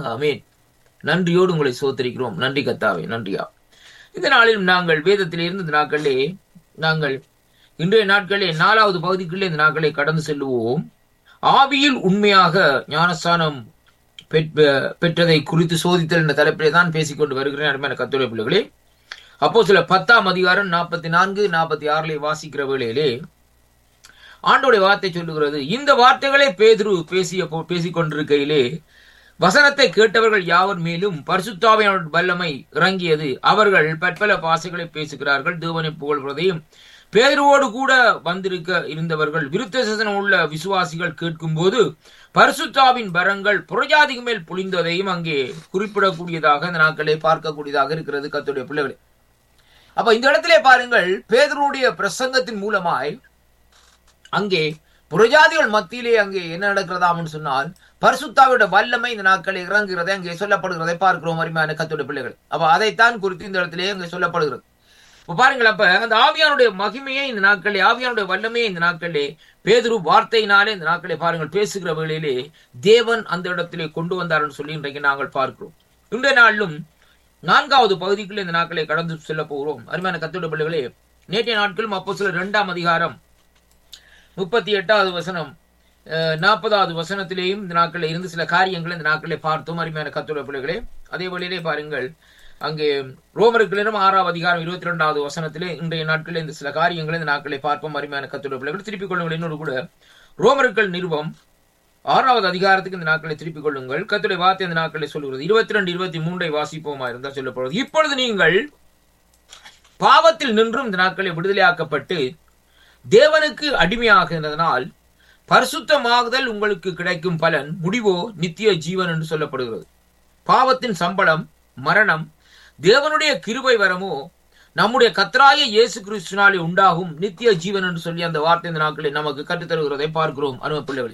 ஆமேன் நன்றியோடு உங்களை சோத்தரிக்கிறோம் நன்றி கத்தாவே நன்றியா இந்த நாளிலும் நாங்கள் வேதத்திலே இருந்து இந்த நாட்களிலே நாங்கள் இன்றைய நாட்களிலே நாலாவது பகுதிக்குள்ளே இந்த நாட்களை கடந்து செல்லுவோம் ஆவியில் உண்மையாக ஞானஸ்தானம் பெற்ற- பெற்றதை குறித்து சோதித்தல் என்ற தலைப்பிலே தான் பேசிக்கொண்டு வருகிறேன் அருமையான கத்துரை பிள்ளைகளே அப்போ சில பத்தாம் அதிகாரம் நாற்பத்தி நான்கு நாற்பத்தி ஆறிலே வாசிக்கிற வேளையிலே ஆண்டோடைய வார்த்தை சொல்லுகிறது இந்த வார்த்தைகளை பேதுரு பேசிய போ- பேசிக் கொண்டிருக்கையிலே வசனத்தை கேட்டவர்கள் யாவர் மேலும் பரிசுத்தாவியான வல்லமை இறங்கியது அவர்கள் பற்பல பாசைகளை பேசுகிறார்கள் தேவனை புகழ்வதையும் பேருவோடு கூட வந்திருக்க இருந்தவர்கள் விருத்த சேசனம் உள்ள விசுவாசிகள் கேட்கும்போது பரிசுத்தாவின் வரங்கள் புறஜாதிக்கு மேல் பொழிந்ததையும் அங்கே குறிப்பிடக்கூடியதாக இந்த நாட்களை பார்க்கக்கூடியதாக இருக்கிறது கத்துடைய பிள்ளைகளே அப்ப இந்த இடத்திலே பாருங்கள் பேதருடைய பிரசங்கத்தின் மூலமாய் அங்கே புரஜாதிகள் மத்தியிலே அங்கே என்ன நடக்கிறதாம்னு சொன்னால் பரிசுத்தாவோட வல்லமை இந்த நாட்களில் இறங்குகிறதை அங்கே சொல்லப்படுகிறதை பார்க்கிறோம் அருமையான கத்தோட பிள்ளைகள் அப்ப அதைத்தான் குறித்து இந்த இடத்திலே அங்கே சொல்லப்படுகிறது இப்ப பாருங்கள் அப்ப அந்த ஆவியானுடைய மகிமையை இந்த நாட்களே ஆவியானுடைய வல்லமையை இந்த நாட்களே பேதுரு வார்த்தையினாலே இந்த நாட்களை பாருங்கள் பேசுகிற வேளையிலே தேவன் அந்த இடத்திலே கொண்டு வந்தார்னு சொல்லி இன்றைக்கு நாங்கள் பார்க்கிறோம் இன்றைய நாளிலும் நான்காவது பகுதிக்குள்ள இந்த நாட்களை கடந்து செல்ல போகிறோம் அருமையான கத்தோட பிள்ளைகளே நேற்றைய நாட்களும் அப்போ சில இரண்டாம் அதிகாரம் முப்பத்தி எட்டாவது வசனம் அஹ், நாற்பதாவது வசனத்திலேயும் இந்த நாட்களில் இருந்து சில காரியங்களை இந்த நாட்களை பார்த்தோம் அருமையான கத்தோட பிள்ளைகளே அதே வழியிலே பாருங்கள் அங்கே ரோமருக்களிடம் ஆறாவது அதிகாரம் இருபத்தி ரெண்டாவது வசனத்திலே இன்றைய நாட்களில் இந்த சில காரியங்களை இந்த நாட்களை பார்ப்போம் அருமையான கத்தோட பிள்ளைகள் திருப்பிக் கொள்ளுங்கள் இன்னொரு கூட ரோமருக்கள் நிருபம் ஆறாவது அதிகாரத்துக்கு இந்த நாட்களை திருப்பிக் கொள்ளுங்கள் கத்துடைய வார்த்தை இந்த நாட்களை சொல்லுகிறது இருபத்தி ரெண்டு இருபத்தி மூன்றை வாசிப்போமா இருந்தால் சொல்லப்படுவது இப்பொழுது நீங்கள் பாவத்தில் நின்றும் இந்த நாட்களை விடுதலையாக்கப்பட்டு தேவனுக்கு அடிமையாகிறதுனால் பரிசுத்தமாகுதல் உங்களுக்கு கிடைக்கும் பலன் முடிவோ நித்திய ஜீவன் என்று சொல்லப்படுகிறது பாவத்தின் சம்பளம் மரணம் தேவனுடைய கிருபை வரமோ நம்முடைய கத்தராய இயேசு கிறிஸ்துனாலே உண்டாகும் நித்திய ஜீவன் என்று சொல்லி அந்த வார்த்தை இந்த நாட்களில் நமக்கு கற்றுத்தருகிறதை பார்க்கிறோம் அருமை பிள்ளைகளே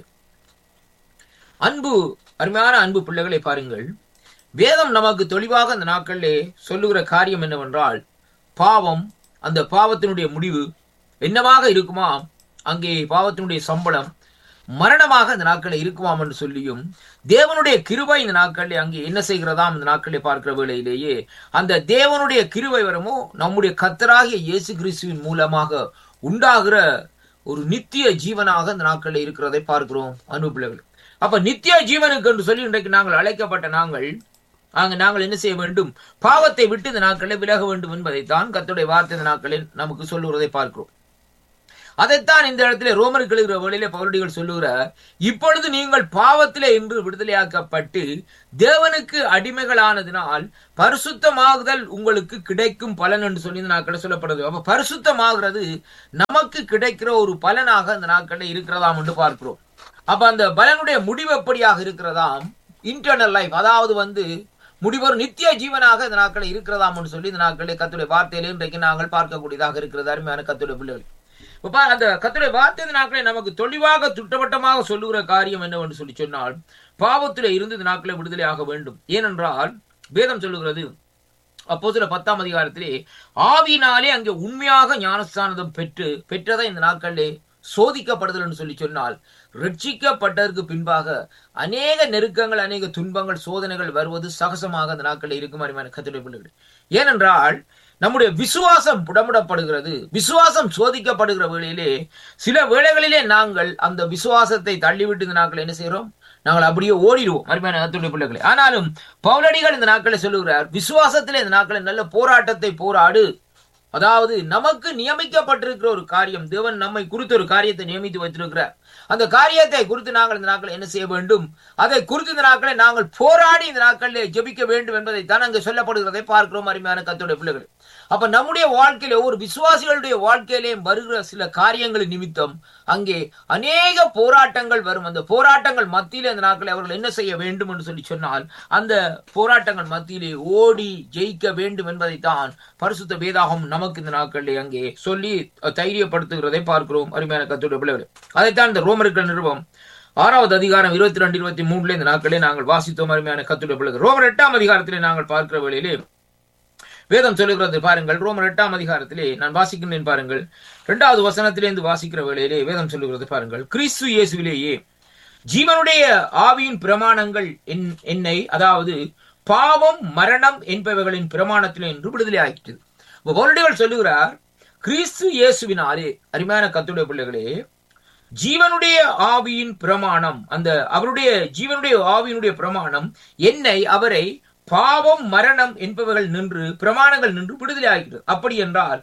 அன்பு அருமையான அன்பு பிள்ளைகளை பாருங்கள் வேதம் நமக்கு தெளிவாக அந்த நாட்களிலே சொல்லுகிற காரியம் என்னவென்றால் பாவம் அந்த பாவத்தினுடைய முடிவு என்னவாக இருக்குமா அங்கே பாவத்தினுடைய சம்பளம் மரணமாக இந்த நாட்களில் இருக்குமாம் என்று சொல்லியும் தேவனுடைய கிருபை இந்த நாட்களில் அங்கே என்ன செய்கிறதாம் இந்த நாட்களை பார்க்கிற வேளையிலேயே அந்த தேவனுடைய கிருபை வரமோ நம்முடைய கத்தராகிய இயேசு கிறிஸ்துவின் மூலமாக உண்டாகிற ஒரு நித்திய ஜீவனாக இந்த நாட்களில் இருக்கிறதை பார்க்கிறோம் அன்பு பிள்ளைகள் அப்ப நித்திய ஜீவனுக்கு என்று சொல்லி இன்றைக்கு நாங்கள் அழைக்கப்பட்ட நாங்கள் அங்கு நாங்கள் என்ன செய்ய வேண்டும் பாவத்தை விட்டு இந்த நாட்களில் விலக வேண்டும் என்பதைத்தான் கர்த்தருடைய வார்த்தை இந்த நாட்களில் நமக்கு சொல்லுகிறதை பார்க்கிறோம் அதைத்தான் இந்த இடத்துல ரோமருக்கு எழுகிற வழியிலே பவுரடிகள் சொல்லுகிறார் இப்பொழுது நீங்கள் பாவத்திலே இன்று விடுதலையாக்கப்பட்டு தேவனுக்கு அடிமைகளானதினால் பரிசுத்தமாகுதல் உங்களுக்கு கிடைக்கும் பலன் என்று சொல்லி இந்த நாட்களில் சொல்லப்படுது அப்ப பரிசுத்தமாகிறது நமக்கு கிடைக்கிற ஒரு பலனாக இந்த நாட்களில் இருக்கிறதாம் என்று பார்க்கிறோம் அப்ப அந்த பலனுடைய முடிவு எப்படியாக இருக்கிறதாம் இன்டர்னல் லைஃப் அதாவது வந்து முடிவொரு நித்திய ஜீவனாக இந்த நாட்களில் இருக்கிறதாம்னு சொல்லி இந்த நாட்களில் கத்துடைய வார்த்தையிலே இன்றைக்கு நாங்கள் பார்க்கக்கூடியதாக இருக்கிறது அருமையான கத்துடைய பிள்ளைகள் இப்ப பாரு, அந்த கத்துடைய வார்த்தை இந்த நாட்களை நமக்கு தெளிவாக துட்டவட்டமாக சொல்லுகிற காரியம் என்னவென்று சொல்லி சொன்னால் பாவத்திலே இருந்து இந்த நாட்களை விடுதலை ஆக வேண்டும் ஏனென்றால் வேதம் சொல்லுகிறது அப்போ சில பத்தாம் அதிகாரத்திலே ஆவியினாலே அங்கே உண்மையாக ஞானஸ்தானதம் பெற்று பெற்றதை இந்த நாட்களிலே சோதிக்கப்படுதல் என்று சொல்லி சொன்னால் ரட்சிக்கப்பட்டதற்கு பின்பாக அநேக நெருக்கங்கள் அநேக துன்பங்கள் சோதனைகள் வருவது சகசமாக அந்த நாட்களில் இருக்கும் அருமையான கத்துடைய பிள்ளைகள் ஏனென்றால் நம்முடைய விசுவாசம் புடமிடப்படுகிறது விசுவாசம் சோதிக்கப்படுகிற வேளையிலே சில வேளைகளிலே நாங்கள் அந்த விசுவாசத்தை தள்ளிவிட்டு இந்த நாட்கள் என்ன செய்கிறோம் நாங்கள் அப்படியே ஓடிடுவோம் அருமையான கத்துடைய பிள்ளைகளை ஆனாலும் பவுலடிகள் இந்த நாட்களை சொல்லுகிறார் விசுவாசத்திலே இந்த நாட்களை நல்ல போராட்டத்தை போராடு அதாவது நமக்கு நியமிக்கப்பட்டிருக்கிற ஒரு காரியம் தேவன் நம்மை குறித்த ஒரு காரியத்தை நியமித்து வைத்திருக்கிறார் அந்த காரியத்தை குறித்து நாங்கள் இந்த நாட்கள் என்ன செய்ய வேண்டும் அதை குறித்து இந்த நாட்களை நாங்கள் போராடி இந்த நாட்களிலே ஜெபிக்க வேண்டும் என்பதை தான் அங்கே சொல்லப்படுகிறதை பார்க்கிறோம் அருமையான கத்தோடைய பிள்ளைகள் அப்ப நம்முடைய வாழ்க்கையில ஒரு விசுவாசிகளுடைய வாழ்க்கையிலே வருகிற சில காரியங்களின் நிமித்தம் அங்கே அநேக போராட்டங்கள் வரும் அந்த போராட்டங்கள் மத்தியிலே அந்த நாட்களை அவர்கள் என்ன செய்ய வேண்டும் என்று சொல்லி சொன்னால் அந்த போராட்டங்கள் மத்தியிலே ஓடி ஜெயிக்க வேண்டும் என்பதைத்தான் பரிசுத்த வேதாகம் நமக்கு இந்த நாட்களிலே அங்கே சொல்லி தைரியப்படுத்துகிறதை பார்க்கிறோம் அருமையான கத்துடைய பிள்ளைகள் அதைத்தான் இந்த ரோமர்கள் நிறுவம் ஆறாவது அதிகாரம் இருபத்தி ரெண்டு இருபத்தி மூணுல இந்த நாட்களே நாங்கள் வாசித்தோம் அருமையான கத்துடைய பிள்ளைகள் ரோமர் எட்டாம் அதிகாரத்திலே நாங்கள் பார்க்கிற வேளையிலே வேதம் சொல்லுகிறது பாருங்கள் ரோமர் எட்டாம் அதிகாரத்திலே நான் வாசிக்கின்றேன் பாருங்கள் இரண்டாவது வசனத்திலிருந்து வாசிக்கிற வேளையிலே வேதம் சொல்லுகிறது பாருங்கள் கிறிஸ்து இயேசுவிலேயே ஜீவனுடைய ஆவியின் பிரமாணங்கள் என்- என்னை அதாவது பாவம் மரணம் என்பவைகளின் பிரமாணத்தில் என்று விடுதலை ஆக்கிட்டது பவுலடிகள் சொல்லுகிறார் கிறிஸ்து இயேசுவினாலே அருமையான கத்துடைய பிள்ளைகளே ஜீவனுடைய ஆவியின் பிரமாணம் அந்த அவருடைய ஜீவனுடைய ஆவியினுடைய பிரமாணம் என்னை அவரை பாவம் மரணம் என்பவைகள் நின்று பிரமாணங்கள் நின்று விடுதலை ஆகிறது அப்படி என்றால்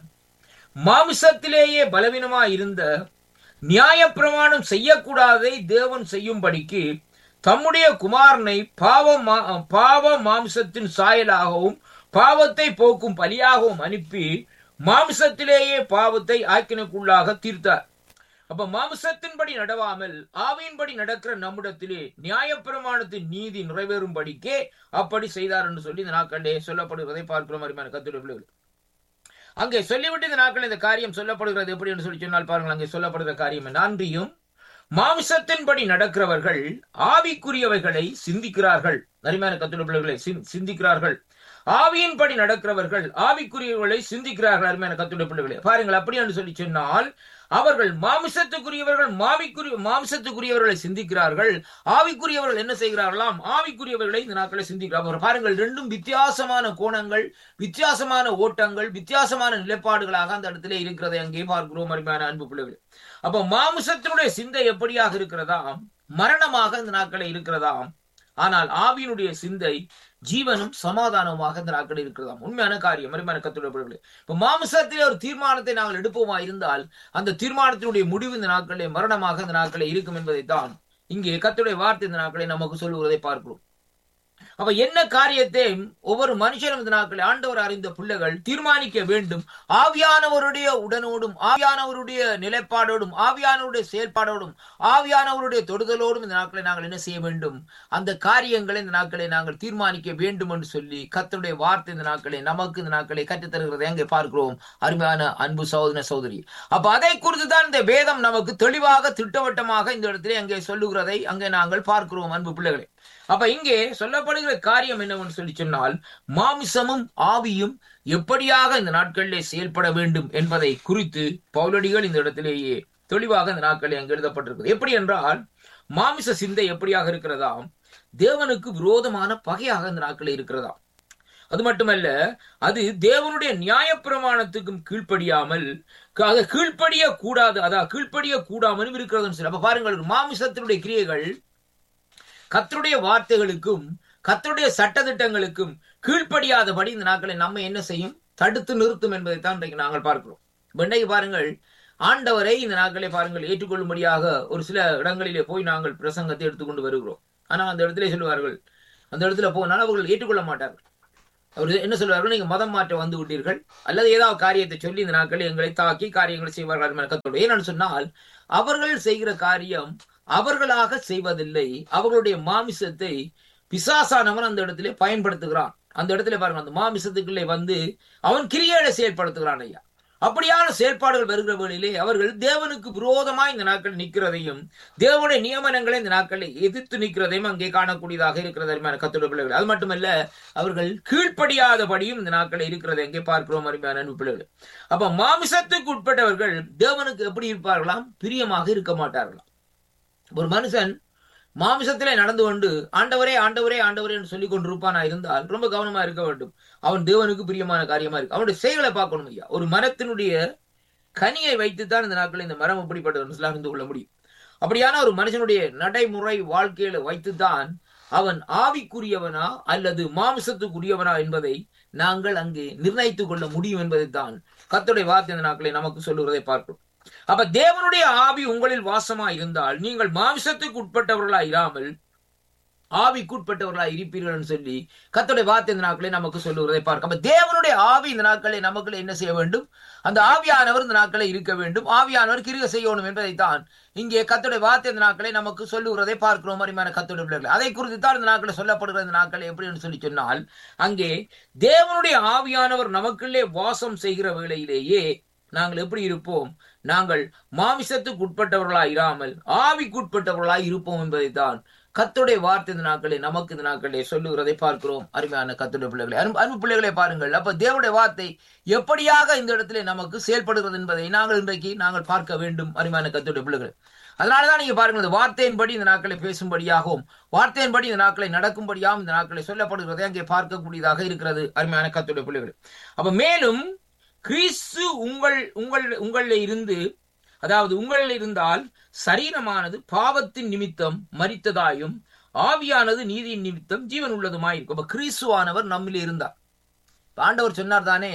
மாமிசத்திலேயே பலவீனமாய் இருந்த நியாயப்பிரமாணம் செய்யக்கூடாதை தேவன் செய்யும்படிக்கு தம்முடைய குமாரனை பாவ மா- பாவ மாம்சத்தின் சாயலாகவும் பாவத்தை போக்கும் பலியாகவும் அனுப்பி மாம்சத்திலேயே பாவத்தை ஆக்கினுக்குள்ளாக தீர்த்தார் அப்ப மாம்சத்தின்படி நடவாமல் ஆவியின்படி நடக்கிற நம்மிடத்திலே நியாயப்பிரமாணத்தின் நீதி நிறைவேறும்படிக்கே அப்படி செய்தார் என்று சொல்லி இந்த நாட்களிலே சொல்லப்படுகிறதை பார்க்கிறோம் அருமையான கத்துடைய பிள்ளைகள் அங்கே சொல்லிவிட்டு இந்த நாட்கள் இந்த காரியம் சொல்லப்படுகிறது எப்படி என்று சொல்லி சொன்னால் பாருங்கள் அங்கே சொல்லப்படுகிற காரியம் என்ன? அன்றியும் மாமிசத்தின்படி நடக்கிறவர்கள் ஆவிக்குரியவைகளை சிந்திக்கிறார்கள் அருமையான கத்துடைய பிள்ளைகளை சிந்- சிந்திக்கிறார்கள் ஆவியின்படி நடக்கிறவர்கள் ஆவிக்குரியவர்களை சிந்திக்கிறார்கள் அருமையான கத்துடைய பிள்ளைகளே பாருங்கள் அப்படி என்று சொல்லி சொன்னால் அவர்கள் மாமிசத்துக்குரியவர்கள் மாவிக்குரிய மாமிசத்துக்குரியவர்களை சிந்திக்கிறார்கள் ஆவிக்குரியவர்கள் என்ன செய்கிறார்களாம் ஆவிக்குரியவர்களை இந்த நாட்களை சிந்திக்கிறார்கள் பாருங்கள் ரெண்டும் வித்தியாசமான கோணங்கள் வித்தியாசமான ஓட்டங்கள் வித்தியாசமான நிலைப்பாடுகளாக அந்த இடத்திலே இருக்கிறதை அங்கே பார்க்கிறோம் அருமையான அன்பு பிள்ளைகள் அப்ப மாமிசத்தினுடைய சிந்தை எப்படியாக இருக்கிறதாம் மரணமாக இந்த நாட்களை இருக்கிறதாம் ஆனால் ஆவியினுடைய சிந்தை ஜீவனும் சமாதானமாக இந்த நாட்கள் இருக்கிறதாம் உண்மையான காரியம் அருமையான கத்துடைய பிள்ளைகளே இப்ப மாமிசத்திலே ஒரு தீர்மானத்தை நாங்கள் எடுப்போமா இருந்தால் அந்த தீர்மானத்தினுடைய முடிவு இந்த நாட்களிலே மரணமாக இந்த நாட்களே இருக்கும் என்பதைத்தான் இங்கே கத்துடைய வார்த்தை இந்த நாட்களை நமக்கு சொல்லுவதை பார்க்கிறோம் அப்ப என்ன காரியத்தை ஒவ்வொரு மனுஷனும் இந்த நாட்களில் ஆண்டவர் அறிந்த பிள்ளைகள் தீர்மானிக்க வேண்டும் ஆவியானவருடைய உடனோடும் ஆவியானவருடைய நிலைப்பாடோடும் ஆவியானவருடைய செயல்பாடோடும் ஆவியானவருடைய தொடுதலோடும் இந்த நாட்களை நாங்கள் என்ன செய்ய வேண்டும் அந்த காரியங்களை இந்த நாட்களை நாங்கள் தீர்மானிக்க வேண்டும் என்று சொல்லி கர்த்தருடைய வார்த்தை இந்த நாட்களை நமக்கு இந்த நாட்களை கற்றுத்தருகிறதை அங்கே பார்க்கிறோம் அருமையான அன்பு சகோதர சகோதரி அப்ப அதை குறித்து தான் இந்த வேதம் நமக்கு தெளிவாக திட்டவட்டமாக இந்த இடத்திலே அங்கே சொல்லுகிறதை அங்கே நாங்கள் பார்க்கிறோம் அன்பு பிள்ளைகளே அப்ப இங்கே சொல்லப்படுகிற காரியம் என்னவென்று சொல்லி சொன்னால் மாமிசமும் ஆவியும் எப்படியாக இந்த நாட்களிலே செயல்பட வேண்டும் என்பதை குறித்து பவுலடிகள் இந்த இடத்திலேயே தெளிவாக இந்த நாட்களில் அங்கு எழுதப்பட்டிருக்கிறது எப்படி என்றால் மாமிச சிந்தை எப்படியாக இருக்கிறதாம் தேவனுக்கு விரோதமான பகையாக இந்த நாட்களில் இருக்கிறதாம் அது மட்டுமல்ல அது தேவனுடைய நியாயப்பிரமாணத்துக்கும் கீழ்ப்படியாமல் அதை கீழ்ப்படிய கூடாது அதாவது கீழ்ப்படிய கூடாமலும் இருக்கிறதுன்னு சொல்லி அப்ப பாருங்கள் மாமிசத்தினுடைய கிரியைகள் கர்த்தருடைய வார்த்தைகளுக்கும் கர்த்தருடைய சட்டதிட்டங்களுக்கும் கீழ்ப்படியாதபடி இந்த நாட்களை நம்ம என்ன செய்யும் தடுத்து நிறுத்தும் என்பதைத்தான் இன்றைக்கு நாங்கள் பார்க்கிறோம் இப்ப இன்னைக்கு பாருங்கள் ஆண்டவரை இந்த நாட்களை பாருங்கள் ஏற்றுக்கொள்ளும்படியாக ஒரு சில இடங்களிலே போய் நாங்கள் பிரசங்கத்தை எடுத்துக்கொண்டு வருகிறோம் ஆனா அந்த இடத்திலே சொல்லுவார்கள் அந்த இடத்துல போனால் அவர்கள் ஏற்றுக்கொள்ள மாட்டார்கள் அவர் என்ன சொல்வார்கள் நீங்க மதம் மாற்ற வந்து விட்டீர்கள் அல்லது ஏதாவது காரியத்தை சொல்லி இந்த நாட்களில் எங்களை தாக்கி காரியங்களை செய்வார்கள் கத்தோடு ஏன்னு சொன்னால் அவர்கள் செய்கிற காரியம் அவர்களாக செய்வதில்லை அவர்களுடைய மாமிசத்தை பிசாசானவன் அந்த இடத்திலே பயன்படுத்துகிறான் அந்த இடத்துல பாருங்க அந்த மாமிசத்துக்குள்ளே வந்து அவன் கிரியைகளை செயல்படுத்துகிறான் ஐயா அப்படியான செயல்பாடுகள் வருகிற வேளையிலே அவர்கள் தேவனுக்கு விரோதமா இந்த நாட்கள் நிற்கிறதையும் தேவனுடைய நியமனங்களை இந்த நாட்களில் எதிர்த்து நிற்கிறதையும் அங்கே காணக்கூடியதாக இருக்கிறது அருமையான கத்தோட பிள்ளைகள் அது மட்டுமல்ல அவர்கள் கீழ்ப்படியாதபடியும் இந்த நாட்களில் இருக்கிறதை எங்கே பார்க்கிறோம் அருமையான அன்பு பிள்ளைகள் அப்ப மாமிசத்துக்கு உட்பட்டவர்கள் தேவனுக்கு எப்படி இருப்பார்களாம் பிரியமாக இருக்க மாட்டார்களாம் ஒரு மனுஷன் மாமிசத்திலே நடந்து கொண்டு ஆண்டவரே ஆண்டவரே ஆண்டவரே என்று சொல்லிக் கொண்டிருப்பானா இருந்தால் ரொம்ப கவனமா இருக்க வேண்டும் அவன் தேவனுக்கு பிரியமான காரியமா இருக்கு அவனுடைய செயல்களை பார்க்கணும் ஐயா ஒரு மரத்தினுடைய கனியை வைத்துத்தான் இந்த நாட்களில் இந்த மரம் எப்படிப்பட்டது அறிந்து கொள்ள முடியும் அப்படியான ஒரு மனுஷனுடைய நடைமுறை வாழ்க்கையில வைத்துதான் அவன் ஆவிக்குரியவனா அல்லது மாமிசத்துக்குரியவனா என்பதை நாங்கள் அங்கே நிர்ணயித்துக் கொள்ள முடியும் என்பதைத்தான் கத்துடைய வார்த்தை இந்த நாட்களை நமக்கு சொல்லுவதை பார்க்கிறோம் அப்ப தேவனுடைய ஆவி உங்களில் வாசமா இருந்தால் நீங்கள் மாமிசத்துக்கு உட்பட்டவர்களா இராமல் ஆவிக்குட்பட்டவர்களா இருப்பீர்கள் சொல்லி கத்துடைய வார்த்தை இந்த நாட்களை நமக்கு சொல்லுவதை பார்க்க அப்ப தேவனுடைய ஆவி இந்த நாட்களை நமக்குள்ள என்ன செய்ய வேண்டும் அந்த ஆவியானவர் இந்த நாட்களை இருக்க வேண்டும் ஆவியானவர் கிருக செய்யணும் என்பதைத்தான் இங்கே கத்துடைய வார்த்தை இந்த நாட்களை நமக்கு சொல்லுகிறதை பார்க்கிறோம் அருமையான கத்துடைய பிள்ளைகள் அதை குறித்து தான் இந்த நாட்களை சொல்லப்படுகிற இந்த நாட்களை எப்படி சொல்லி சொன்னால் அங்கே தேவனுடைய ஆவியானவர் நமக்குள்ளே வாசம் செய்கிற வேளையிலேயே நாங்கள் எப்படி இருப்போம் நாங்கள் மாமிசத்துக்கு உட்பட்டவர்களாய் இராமல் ஆவிக்குட்பட்டவர்களாய் இருப்போம் என்பதைத்தான் கத்துடைய வார்த்தை இந்த நாட்களே நமக்கு இந்த நாட்களே சொல்லுகிறதை பார்க்கிறோம் அருமையான கத்துடைய பிள்ளைகளை அன்பு அன்பு பிள்ளைகளை பாருங்கள் அப்ப தேவனுடைய வார்த்தை எப்படியாக இந்த இடத்துல நமக்கு செயல்படுகிறது என்பதை நாங்கள் இன்றைக்கு நாங்கள் பார்க்க வேண்டும் அருமையான கத்துடைய பிள்ளைகள் அதனாலதான் நீங்க பாருங்க இந்த வார்த்தையின்படி இந்த நாட்களை பேசும்படியாகவும் வார்த்தையின்படி இந்த நாட்களை நடக்கும்படியாகவும் இந்த நாட்களை சொல்லப்படுகிறதை அங்கே பார்க்கக்கூடியதாக இருக்கிறது அருமையான கத்துடைய பிள்ளைகள் அப்ப மேலும் கிறிஸ்து உங்கள் உங்கள் உங்களில் இருந்து அதாவது உங்களில் இருந்தால் சரீரமானது பாவத்தின் நிமித்தம் மரித்ததாயும் ஆவியானது நீதியின் நிமித்தம் ஜீவன் உள்ளதுமாய் இருக்கும் அப்ப கிறிஸ்துவானவர் நம்மில் இருந்தார் ஆண்டவர் சொன்னார் தானே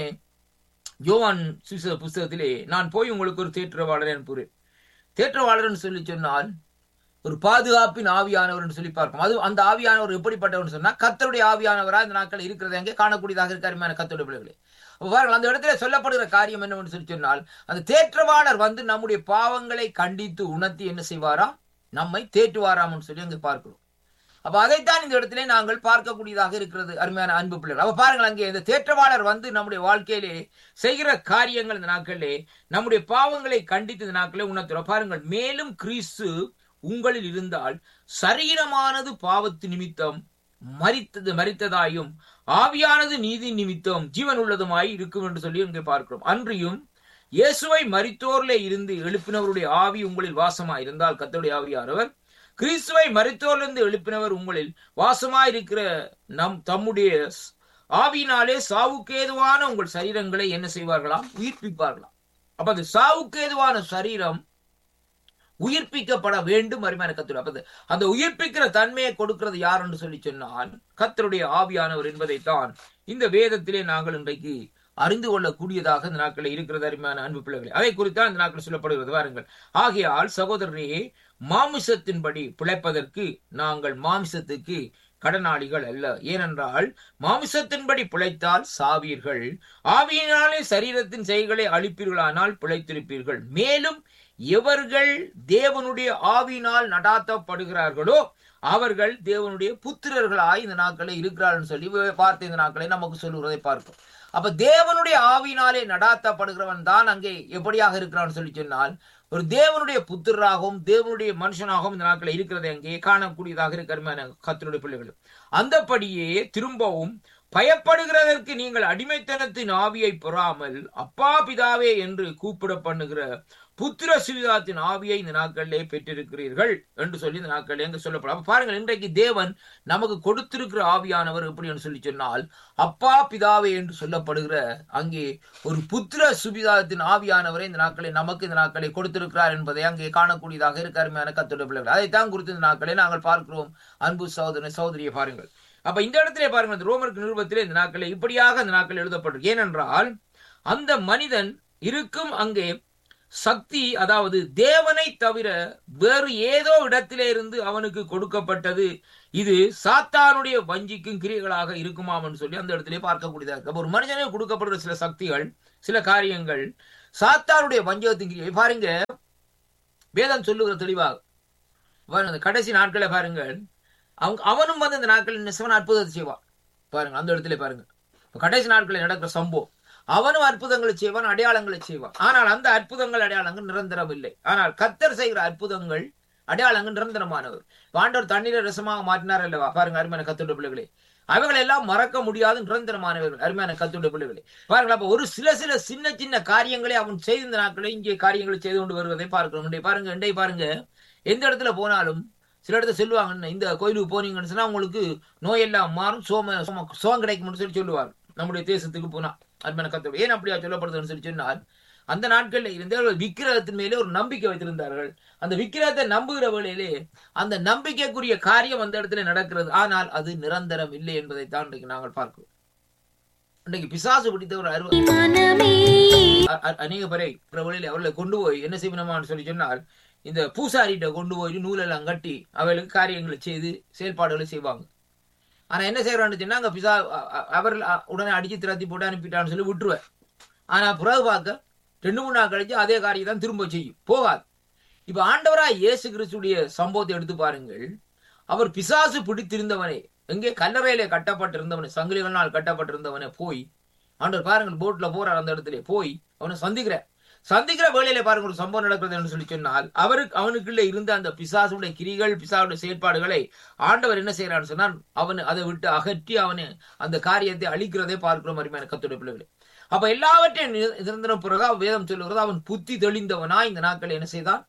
யோவான் சுவிச புஸ்தகத்திலே நான் போய் உங்களுக்கு ஒரு தேற்றவாளர் அனுப்புகிறேன் தேற்றவாளர்னு சொல்லி சொன்னால் ஒரு பாதுகாப்பின் ஆவியானவர் சொல்லி பார்க்கும் அது அந்த ஆவியானவர் எப்படிப்பட்டவர் சொன்னா கத்தருடைய ஆவியானவரா இந்த நாட்கள் இருக்கிறது அங்கே காணக்கூடியதாக இருக்காருமான கத்தருடைய பிள்ளைகளே அப்ப பாருங்கள் அந்த இடத்துல சொல்லப்படுகிற காரியம் என்னவென்று சொல்லி சொன்னால் அந்த தேற்றவாளர் வந்து நம்முடைய பாவங்களை கண்டித்து உணர்த்தி என்ன செய்வாராம் நம்மை தேற்றுவாராம்னு சொல்லி அங்கே பார்க்கிறோம் அப்ப அதைத்தான் இந்த இடத்திலே நாங்கள் பார்க்கக்கூடியதாக இருக்கிறது அருமையான அன்பு பிள்ளைகள் அப்ப பாருங்கள் அங்கே இந்த தேற்றவாளர் வந்து நம்முடைய வாழ்க்கையிலே செய்கிற காரியங்கள் இந்த நாட்களிலே நம்முடைய பாவங்களை கண்டித்து இந்த நாட்களே உணர்த்துறோம் பாருங்கள் மேலும் கிறிஸ்து உங்களில் இருந்தால் சரீரமானது பாவத்து நிமித்தம் மரித்தது மரித்ததாயும் ஆவியானது நீதி நிமித்தம் ஜீவன் உள்ளதுமாய் இருக்கும் என்று சொல்லி இங்கே பார்க்கிறோம் அன்றியும் இயேசுவை மரித்தோர்ல இருந்து எழுப்பினவருடைய ஆவி உங்களில் வாசமாய் இருந்தால் கத்தருடைய ஆவியானவர் கிறிஸ்துவை மரித்தோரிலிருந்து எழுப்பினவர் உங்களில் வாசமாயிருக்கிற நம் தம்முடைய ஆவியினாலே சாவுக்கேதுவான உங்கள் சரீரங்களை என்ன செய்வார்களாம் உயிர்ப்பிப்பார்களாம் அப்ப அது சாவுக்கேதுவான சரீரம் உயிர்ப்பிக்கப்பட வேண்டும் அருமையான கத்துடைய அப்ப அந்த உயிர்ப்பிக்கிற தன்மையை கொடுக்கிறது யார் என்று சொல்லி சொன்னால் கத்தருடைய ஆவியானவர் என்பதைத்தான் இந்த வேதத்திலே நாங்கள் இன்றைக்கு அறிந்து கொள்ளக்கூடியதாக இந்த நாட்களில் இருக்கிறது அருமையான அன்பு பிள்ளைகளை அதை குறித்தான் இந்த நாட்கள் சொல்லப்படுகிறது வாருங்கள் ஆகையால் சகோதரரே மாமிசத்தின்படி பிழைப்பதற்கு நாங்கள் மாமிசத்துக்கு கடனாளிகள் அல்ல ஏனென்றால் மாமிசத்தின்படி பிழைத்தால் சாவீர்கள் ஆவியினாலே சரீரத்தின் செய்களை அழிப்பீர்களானால் பிழைத்திருப்பீர்கள் மேலும் எவர்கள் தேவனுடைய ஆவியினால் நடாத்தப்படுகிறார்களோ அவர்கள் தேவனுடைய புத்திரர்களாய் இந்த நாட்களை இருக்கிறார்கள் சொல்லி பார்த்து இந்த நாட்களை நமக்கு சொல்லுகிறதை பார்க்கும் அப்ப தேவனுடைய ஆவியினாலே நடாத்தப்படுகிறவன் தான் அங்கே எப்படியாக இருக்கிறான் சொல்லி சொன்னால் ஒரு தேவனுடைய புத்திராகவும் தேவனுடைய மனுஷனாகவும் இந்த நாட்களை இருக்கிறதை அங்கே காணக்கூடியதாக இருக்கிற கத்தனுடைய பிள்ளைகள் அந்தபடியே திரும்பவும் பயப்படுகிறதற்கு நீங்கள் அடிமைத்தனத்தின் ஆவியை பெறாமல் அப்பா பிதாவே என்று கூப்பிட பண்ணுகிற புத்திர சுவிதாத்தின் ஆவியை இந்த நாட்களிலே பெற்றிருக்கிறீர்கள் என்று சொல்லி இந்த நாட்களில் எங்க சொல்லப்படும் பாருங்கள் இன்றைக்கு தேவன் நமக்கு கொடுத்திருக்கிற ஆவியானவர் எப்படி என்று சொல்லி சொன்னால் அப்பா பிதாவே என்று சொல்லப்படுகிற அங்கே ஒரு புத்திர சுபிதாத்தின் ஆவியானவரை இந்த நாட்களை நமக்கு இந்த நாட்களை கொடுத்திருக்கிறார் என்பதை அங்கே காணக்கூடியதாக இருக்க அருமையான கத்தோட பிள்ளைகள் அதைத்தான் குறித்து இந்த நாட்களை நாங்கள் பார்க்கிறோம் அன்பு சகோதரனை சகோதரியை பாருங்கள் அப்ப இந்த இடத்திலே பாருங்கள் இந்த ரோமருக்கு நிருபத்திலே இந்த நாட்களை இப்படியாக இந்த நாட்கள் எழுதப்பட்டிருக்கு ஏனென்றால் அந்த மனிதன் இருக்கும் அங்கே சக்தி அதாவது தேவனை தவிர வேறு ஏதோ இடத்திலே இருந்து அவனுக்கு கொடுக்கப்பட்டது இது சாத்தானுடைய வஞ்சிக்கும் கிரியைகளாக இருக்குமாம் சொல்லி அந்த இடத்திலே பார்க்கக்கூடியதாக இருக்கு ஒரு மனிதனுக்கு கொடுக்கப்படுற சில சக்திகள் சில காரியங்கள் சாத்தானுடைய வஞ்சகத்தின் கிரியை பாருங்க வேதம் சொல்லுகிற தெளிவாக அந்த கடைசி நாட்களை பாருங்கள் அவங்க அவனும் வந்து இந்த நாட்களில் நிசவன் அற்புதத்தை செய்வான் பாருங்க அந்த இடத்துல பாருங்க கடைசி நாட்களில் நடக்கிற சம்பவம் அவனும் அற்புதங்களை செய்வான் அடையாளங்களை செய்வான் ஆனால் அந்த அற்புதங்கள் அடையாளங்கள் நிரந்தரம் இல்லை ஆனால் கத்தர் செய்கிற அற்புதங்கள் அடையாளங்கள் நிரந்தரமானவர் ஆண்டவர் தண்ணீரை ரசமாக மாற்றினார் அல்லவா பாருங்க அருமையான கத்துடைய பிள்ளைகளே அவைகள் எல்லாம் மறக்க முடியாத நிரந்தரமானவர்கள் அருமையான கத்துடைய பிள்ளைகளே பாருங்கள் அப்ப ஒரு சில சில சின்ன சின்ன காரியங்களை அவன் செய்த நாட்களை இங்கே காரியங்களை செய்து கொண்டு வருவதை பார்க்கிறோம் இன்றைய பாருங்க இன்றைய பாருங்க எந்த இடத்துல போனாலும் சில இடத்துல சொல்லுவாங்க இந்த கோயிலுக்கு போனீங்கன்னு சொன்னா உங்களுக்கு நோயெல்லாம் மாறும் சோம சோகம் கிடைக்கும்னு சொல்லி சொல்லுவார் நம்முடைய தேசத்துக்கு போனா அருமையான கத்தோடு ஏன் அப்படியா சொல்லப்படுதுன்னு சொல்லி சொன்னால் அந்த நாட்கள்ல இருந்தே விக்கிரகத்தின் மேலே ஒரு நம்பிக்கை வைத்திருந்தார்கள் அந்த விக்கிரகத்தை நம்புகிற வேளையிலே அந்த நம்பிக்கைக்குரிய காரியம் அந்த இடத்துல நடக்கிறது ஆனால் அது நிரந்தரம் இல்லை என்பதை தான் இன்றைக்கு நாங்கள் பார்க்கிறோம் இன்றைக்கு பிசாசு பிடித்த ஒரு அறுவை அநேக பேரை வழியில் அவர்களை கொண்டு போய் என்ன செய்யணுமான்னு சொல்லி சொன்னால் இந்த பூசாரிகிட்ட கொண்டு போய் நூலெல்லாம் கட்டி அவளுக்கு காரியங்களை செய்து செயல்பாடுகளை செய்வாங்க ஆனா என்ன செய்யறான்னு சொன்னா அங்க பிசா அவர் உடனே அடிச்சு திரத்தி போட்டு அனுப்பிட்டான்னு சொல்லி விட்டுருவேன் ஆனா பிறகு பார்க்க ரெண்டு மூணு நாள் கழிச்சு அதே காரியம் தான் திரும்ப செய்யும் போகாது இப்ப ஆண்டவரா இயேசு கிறிஸ்துடைய சம்பவத்தை எடுத்து பாருங்கள் அவர் பிசாசு பிடித்திருந்தவனே எங்கே கல்லறையில கட்டப்பட்டிருந்தவனை சங்கிலிகளால் கட்டப்பட்டிருந்தவனை போய் ஆண்டவர் பாருங்கள் போட்ல போறார் அந்த இடத்துல போய் அவனை சந்திக்கிற சந்திக்கிற வேலையில பாருங்க ஒரு சம்பவம் நடக்கிறது என்று சொல்லி சொன்னால் அவருக்கு அவனுக்குள்ள இருந்த அந்த பிசாசுடைய கிரிகள் பிசாவுடைய செயற்பாடுகளை ஆண்டவர் என்ன செய்யறான்னு சொன்னால் அவன் அதை விட்டு அகற்றி அவனு அந்த காரியத்தை அழிக்கிறதே பார்க்கிறோம் அருமையான கத்துடைய பிள்ளைகளை அப்ப எல்லாவற்றையும் நிரந்தரம் பிறகு வேதம் சொல்லுகிறது அவன் புத்தி தெளிந்தவனா இந்த நாட்கள் என்ன செய்தான்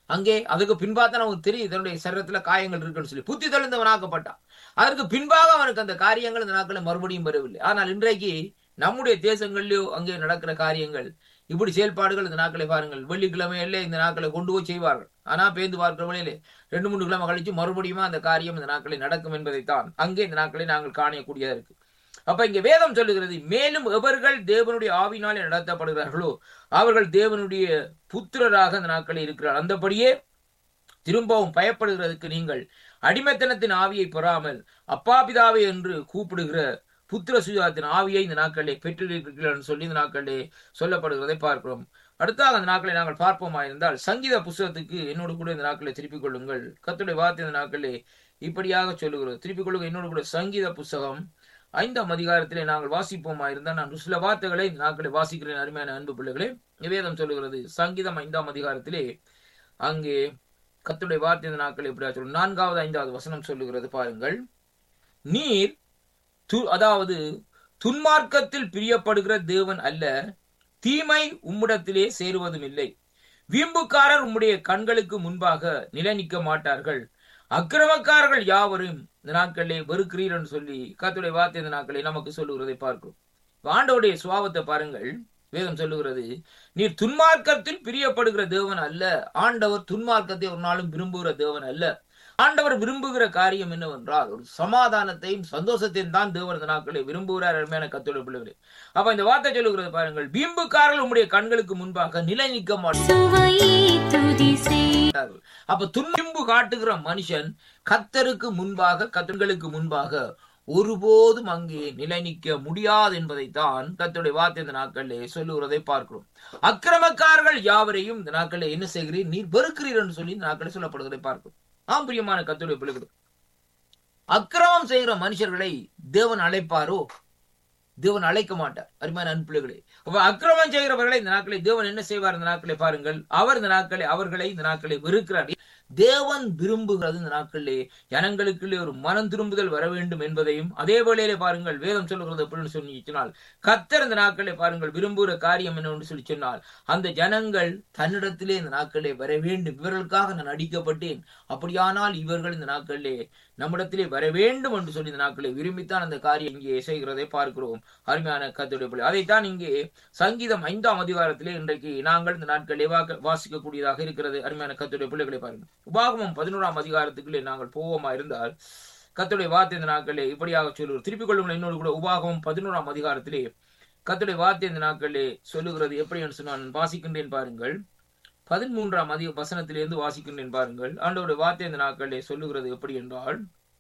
அங்கே அதுக்கு பின்பாத்தான் அவனுக்கு தெரியும் தன்னுடைய சரீரத்துல காயங்கள் இருக்குன்னு சொல்லி புத்தி தெளிந்தவனாக்கப்பட்டான் அதற்கு பின்பாக அவனுக்கு அந்த காரியங்கள் இந்த நாட்களை மறுபடியும் வரவில்லை ஆனால் இன்றைக்கு நம்முடைய தேசங்களிலோ அங்கே நடக்கிற காரியங்கள் இப்படி செயல்பாடுகள் இந்த நாட்களை பாருங்கள் வெள்ளிக்கிழமையிலே இந்த நாட்களை கொண்டு போய் செய்வார்கள் ஆனா பேந்து பார்க்கிற வழியிலே ரெண்டு மூணு கிழமை கழிச்சு மறுபடியும் அந்த காரியம் இந்த நாட்களில் நடக்கும் என்பதைத்தான் அங்கே இந்த நாட்களை நாங்கள் காணக்கூடியதா இருக்கு அப்ப இங்க வேதம் சொல்லுகிறது மேலும் எவர்கள் தேவனுடைய ஆவினாலே நடத்தப்படுகிறார்களோ அவர்கள் தேவனுடைய புத்திரராக அந்த நாட்களில் இருக்கிறார் அந்தபடியே திரும்பவும் பயப்படுகிறதுக்கு நீங்கள் அடிமைத்தனத்தின் ஆவியை பெறாமல் அப்பா பிதாவே என்று கூப்பிடுகிற புத்திர சுயாத்தின் ஆவியை இந்த நாட்களிலே பெற்றிருக்கிறீர்கள் சொல்லி இந்த நாட்களிலே சொல்லப்படுகிறதை பார்க்கிறோம் அடுத்தாக அந்த நாட்களை நாங்கள் பார்ப்போமா இருந்தால் சங்கீத புஸ்தகத்துக்கு என்னோடு கூட இந்த நாட்களை திருப்பிக் கொள்ளுங்கள் கத்துடைய வார்த்தை இந்த நாட்களிலே இப்படியாக சொல்லுகிறது திருப்பிக் கொள்ளுங்க என்னோடு கூட சங்கீத புஸ்தகம் ஐந்தாம் அதிகாரத்திலே நாங்கள் வாசிப்போமா இருந்தால் நான் சில வார்த்தைகளை இந்த நாட்களை வாசிக்கிறேன் அருமையான அன்பு பிள்ளைகளே நிவேதம் சொல்லுகிறது சங்கீதம் ஐந்தாம் அதிகாரத்திலே அங்கே கத்துடைய வார்த்தை இந்த நாட்கள் எப்படியா சொல்லும் நான்காவது ஐந்தாவது வசனம் சொல்லுகிறது பாருங்கள் நீர் து அதாவது துன்மார்க்கத்தில் பிரியப்படுகிற தேவன் அல்ல தீமை உம்மிடத்திலே சேருவதும் இல்லை வீம்புக்காரர் உம்முடைய கண்களுக்கு முன்பாக நிலைநிற்க மாட்டார்கள் அக்கிரமக்காரர்கள் யாவரும் இந்த நாட்களிலே வெறுக்கிறீர் என்று சொல்லி கத்துடைய வார்த்தை இந்த நாட்களை நமக்கு சொல்லுகிறதை பார்க்கிறோம் ஆண்டோடைய சுவாபத்தை பாருங்கள் வேதம் சொல்லுகிறது நீர் துன்மார்க்கத்தில் பிரியப்படுகிற தேவன் அல்ல ஆண்டவர் துன்மார்க்கத்தை ஒரு நாளும் விரும்புகிற தேவன் அல்ல ஆண்டவர் விரும்புகிற காரியம் என்னவென்றால் ஒரு சமாதானத்தையும் சந்தோஷத்தையும் தான் தேவன் இந்த நாட்களை விரும்புகிறார் அருமையான கத்தோட பிள்ளைகளே அப்ப இந்த வார்த்தை சொல்லுகிறது பாருங்கள் பீம்புக்காரர்கள் உங்களுடைய கண்களுக்கு முன்பாக நிலை நிற்க மாட்டார்கள் அப்ப துன்பிம்பு காட்டுகிற மனுஷன் கத்தருக்கு முன்பாக கத்தர்களுக்கு முன்பாக ஒருபோதும் அங்கே நிலை நிற்க முடியாது என்பதைத்தான் கத்துடைய வார்த்தை இந்த நாட்களிலே சொல்லுகிறதை பார்க்கிறோம் அக்கிரமக்காரர்கள் யாவரையும் இந்த நாட்களில் என்ன செய்கிறீர் நீர் வெறுக்கிறீர் என்று சொல்லி இந்த நாட்களில் சொல்லப்படுவதை பார்க்கிறோம் ஆம் பிரியமான கத்துடைய பிள்ளைகள் அக்கிரமம் செய்கிற மனுஷர்களை தேவன் அழைப்பாரோ தேவன் அழைக்க மாட்டார் அருமையான அன்பிள்ளைகளே அப்ப அக்கிரமம் செய்கிறவர்களை இந்த நாட்களை தேவன் என்ன செய்வார் இந்த நாட்களை பாருங்கள் அவர் இந்த நாட்களை அவர்களை இந்த நாட்களை வெறுக்கிறார் தேவன் விரும்புகிறது இந்த நாட்களிலே ஜனங்களுக்குள்ளே ஒரு மனம் திரும்புதல் வர வேண்டும் என்பதையும் அதே வேளையிலே பாருங்கள் வேதம் சொல்லுகிறது அப்படின்னு சொல்லி சொன்னால் கத்தர் இந்த நாட்களை பாருங்கள் விரும்புகிற காரியம் என்னவென்று சொல்லி சொன்னால் அந்த ஜனங்கள் தன்னிடத்திலே இந்த நாட்களே வர வேண்டும் இவர்களுக்காக நான் அடிக்கப்பட்டேன் அப்படியானால் இவர்கள் இந்த நாட்களிலே நம்மிடத்திலே வர வேண்டும் என்று சொல்லி இந்த நாட்களை விரும்பித்தான் அந்த காரியம் இங்கே செய்கிறதை பார்க்கிறோம் அருமையான கத்துடைய பிள்ளை அதைத்தான் இங்கே சங்கீதம் ஐந்தாம் அதிகாரத்திலே இன்றைக்கு நாங்கள் இந்த நாட்களை வாசிக்கக்கூடியதாக இருக்கிறது அருமையான கத்துடைய பிள்ளைகளை பாருங்கள் உபாகமம் பதினோராம் அதிகாரத்துக்குள்ளே நாங்கள் போவோமா இருந்தால் கத்துடைய வார்த்தை இந்த நாட்களே இப்படியாக சொல்லுவோம் திருப்பிக் கொள்ளுங்கள் என்னோடு கூட உபாகமம் பதினோராம் அதிகாரத்திலே கத்துடைய வார்த்தை இந்த நாட்களே சொல்லுகிறது எப்படி என்று நான் வாசிக்கின்றேன் பாருங்கள் பதிமூன்றாம் அதிக வசனத்திலிருந்து வாசிக்கின்றேன் பாருங்கள் ஆண்டோட வார்த்தை இந்த நாட்களே சொல்லுகிறது எப்படி என்றால்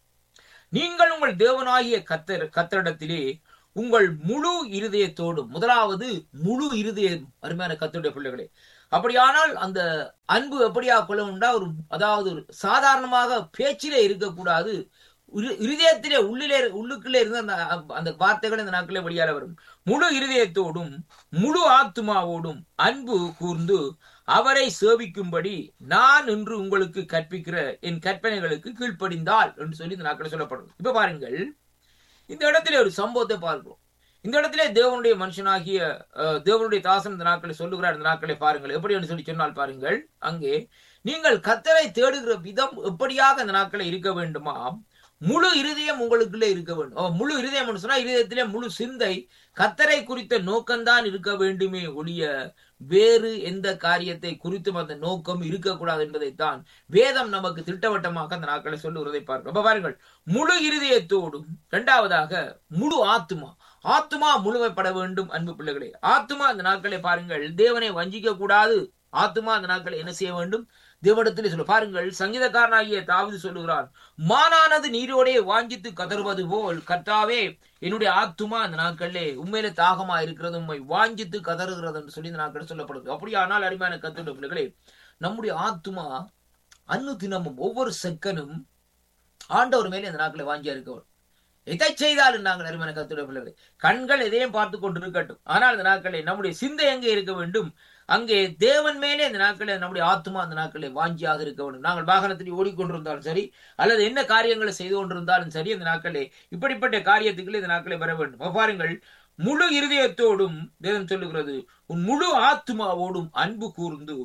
நீங்கள் உங்கள் தேவனாகிய கத்தர் கத்தரிடத்திலே உங்கள் முழு இருதயத்தோடும் முதலாவது முழு இருதயம் அருமையான கத்தருடைய பிள்ளைகளே அப்படியானால் அந்த அன்பு எப்படியா கொள்ளணும்டா ஒரு அதாவது ஒரு சாதாரணமாக பேச்சிலே இருக்கக்கூடாது இருதயத்திலே உள்ளிலே உள்ளுக்குள்ளே இருந்த அந்த அந்த வார்த்தைகள் இந்த நாட்களே வெளியால வரும் முழு இருதயத்தோடும் முழு ஆத்மாவோடும் அன்பு கூர்ந்து அவரை சேவிக்கும்படி நான் இன்று உங்களுக்கு கற்பிக்கிற என் கற்பனைகளுக்கு கீழ்ப்படிந்தால் என்று சொல்லி இந்த நாட்களை சொல்லப்படும் இப்ப பாருங்கள் இந்த இடத்துல ஒரு சம்பவத்தை பார்க்கிறோம் இந்த இடத்திலே தேவனுடைய மனுஷனாகிய தேவனுடைய தாசன் இந்த நாட்களை சொல்லுகிறார் இந்த நாட்களை பாருங்கள் எப்படி என்று சொல்லி சொன்னால் பாருங்கள் அங்கே நீங்கள் கத்தரை தேடுகிற விதம் எப்படியாக இந்த நாட்களை இருக்க வேண்டுமா முழு இருதயம் உங்களுக்குள்ளே இருக்க வேண்டும் முழு இருதயம் சொன்னா இருதயத்திலே முழு சிந்தை கத்தரை குறித்த நோக்கம்தான் இருக்க வேண்டுமே ஒழிய வேறு எந்த காரியத்தை குறித்தும் அந்த நோக்கம் இருக்கக்கூடாது என்பதைத்தான் வேதம் நமக்கு திட்டவட்டமாக அந்த நாட்களை சொல்லுவதை பார்க்கிறோம் அப்ப பாருங்கள் முழு இருதயத்தோடும் இரண்டாவதாக முழு ஆத்மா ஆத்மா முழுமைப்பட வேண்டும் அன்பு பிள்ளைகளே ஆத்மா அந்த நாட்களை பாருங்கள் தேவனை வஞ்சிக்க கூடாது ஆத்மா அந்த நாட்களை என்ன செய்ய வேண்டும் தேவனிடத்தில் சொல்ல பாருங்கள் சங்கீதக்காரனாகிய தாவிது சொல்லுகிறார் மானானது நீரோடே வாஞ்சித்து கதறுவது போல் கர்த்தாவே என்னுடைய ஆத்துமா அந்த நாட்களிலே உண்மையில தாகமா இருக்கிறது உண்மை வாஞ்சித்து கதறுகிறது என்று சொல்லி இந்த நாட்கள் சொல்லப்படுது அப்படியானால் அருமையான கத்துடைய பிள்ளைகளே நம்முடைய ஆத்துமா அன்னு தினமும் ஒவ்வொரு செக்கனும் ஆண்டவர் மேலே இந்த நாட்களை வாஞ்சியா இருக்கவர் எதை செய்தாலும் நாங்கள் அருமையான கத்துடைய பிள்ளைகளை கண்கள் எதையும் பார்த்து கொண்டு இருக்கட்டும் ஆனால் இந்த நாட்களை நம்முடைய சிந்தை எங்கே இருக்க வேண்டும் அங்கே தேவன் மேலே இந்த நாட்களில் நம்முடைய ஆத்மா அந்த நாட்களில் வாஞ்சியாக இருக்க வேண்டும் நாங்கள் வாகனத்தில் ஓடிக்கொண்டிருந்தாலும் சரி அல்லது என்ன காரியங்களை செய்து கொண்டிருந்தாலும் சரி இந்த நாட்களே இப்படிப்பட்ட காரியத்துக்குள்ள இந்த நாட்களை வர வேண்டும் பாருங்கள் முழு இருதயத்தோடும் வேதம் சொல்லுகிறது உன் முழு ஆத்மாவோடும் அன்பு கூர்ந்து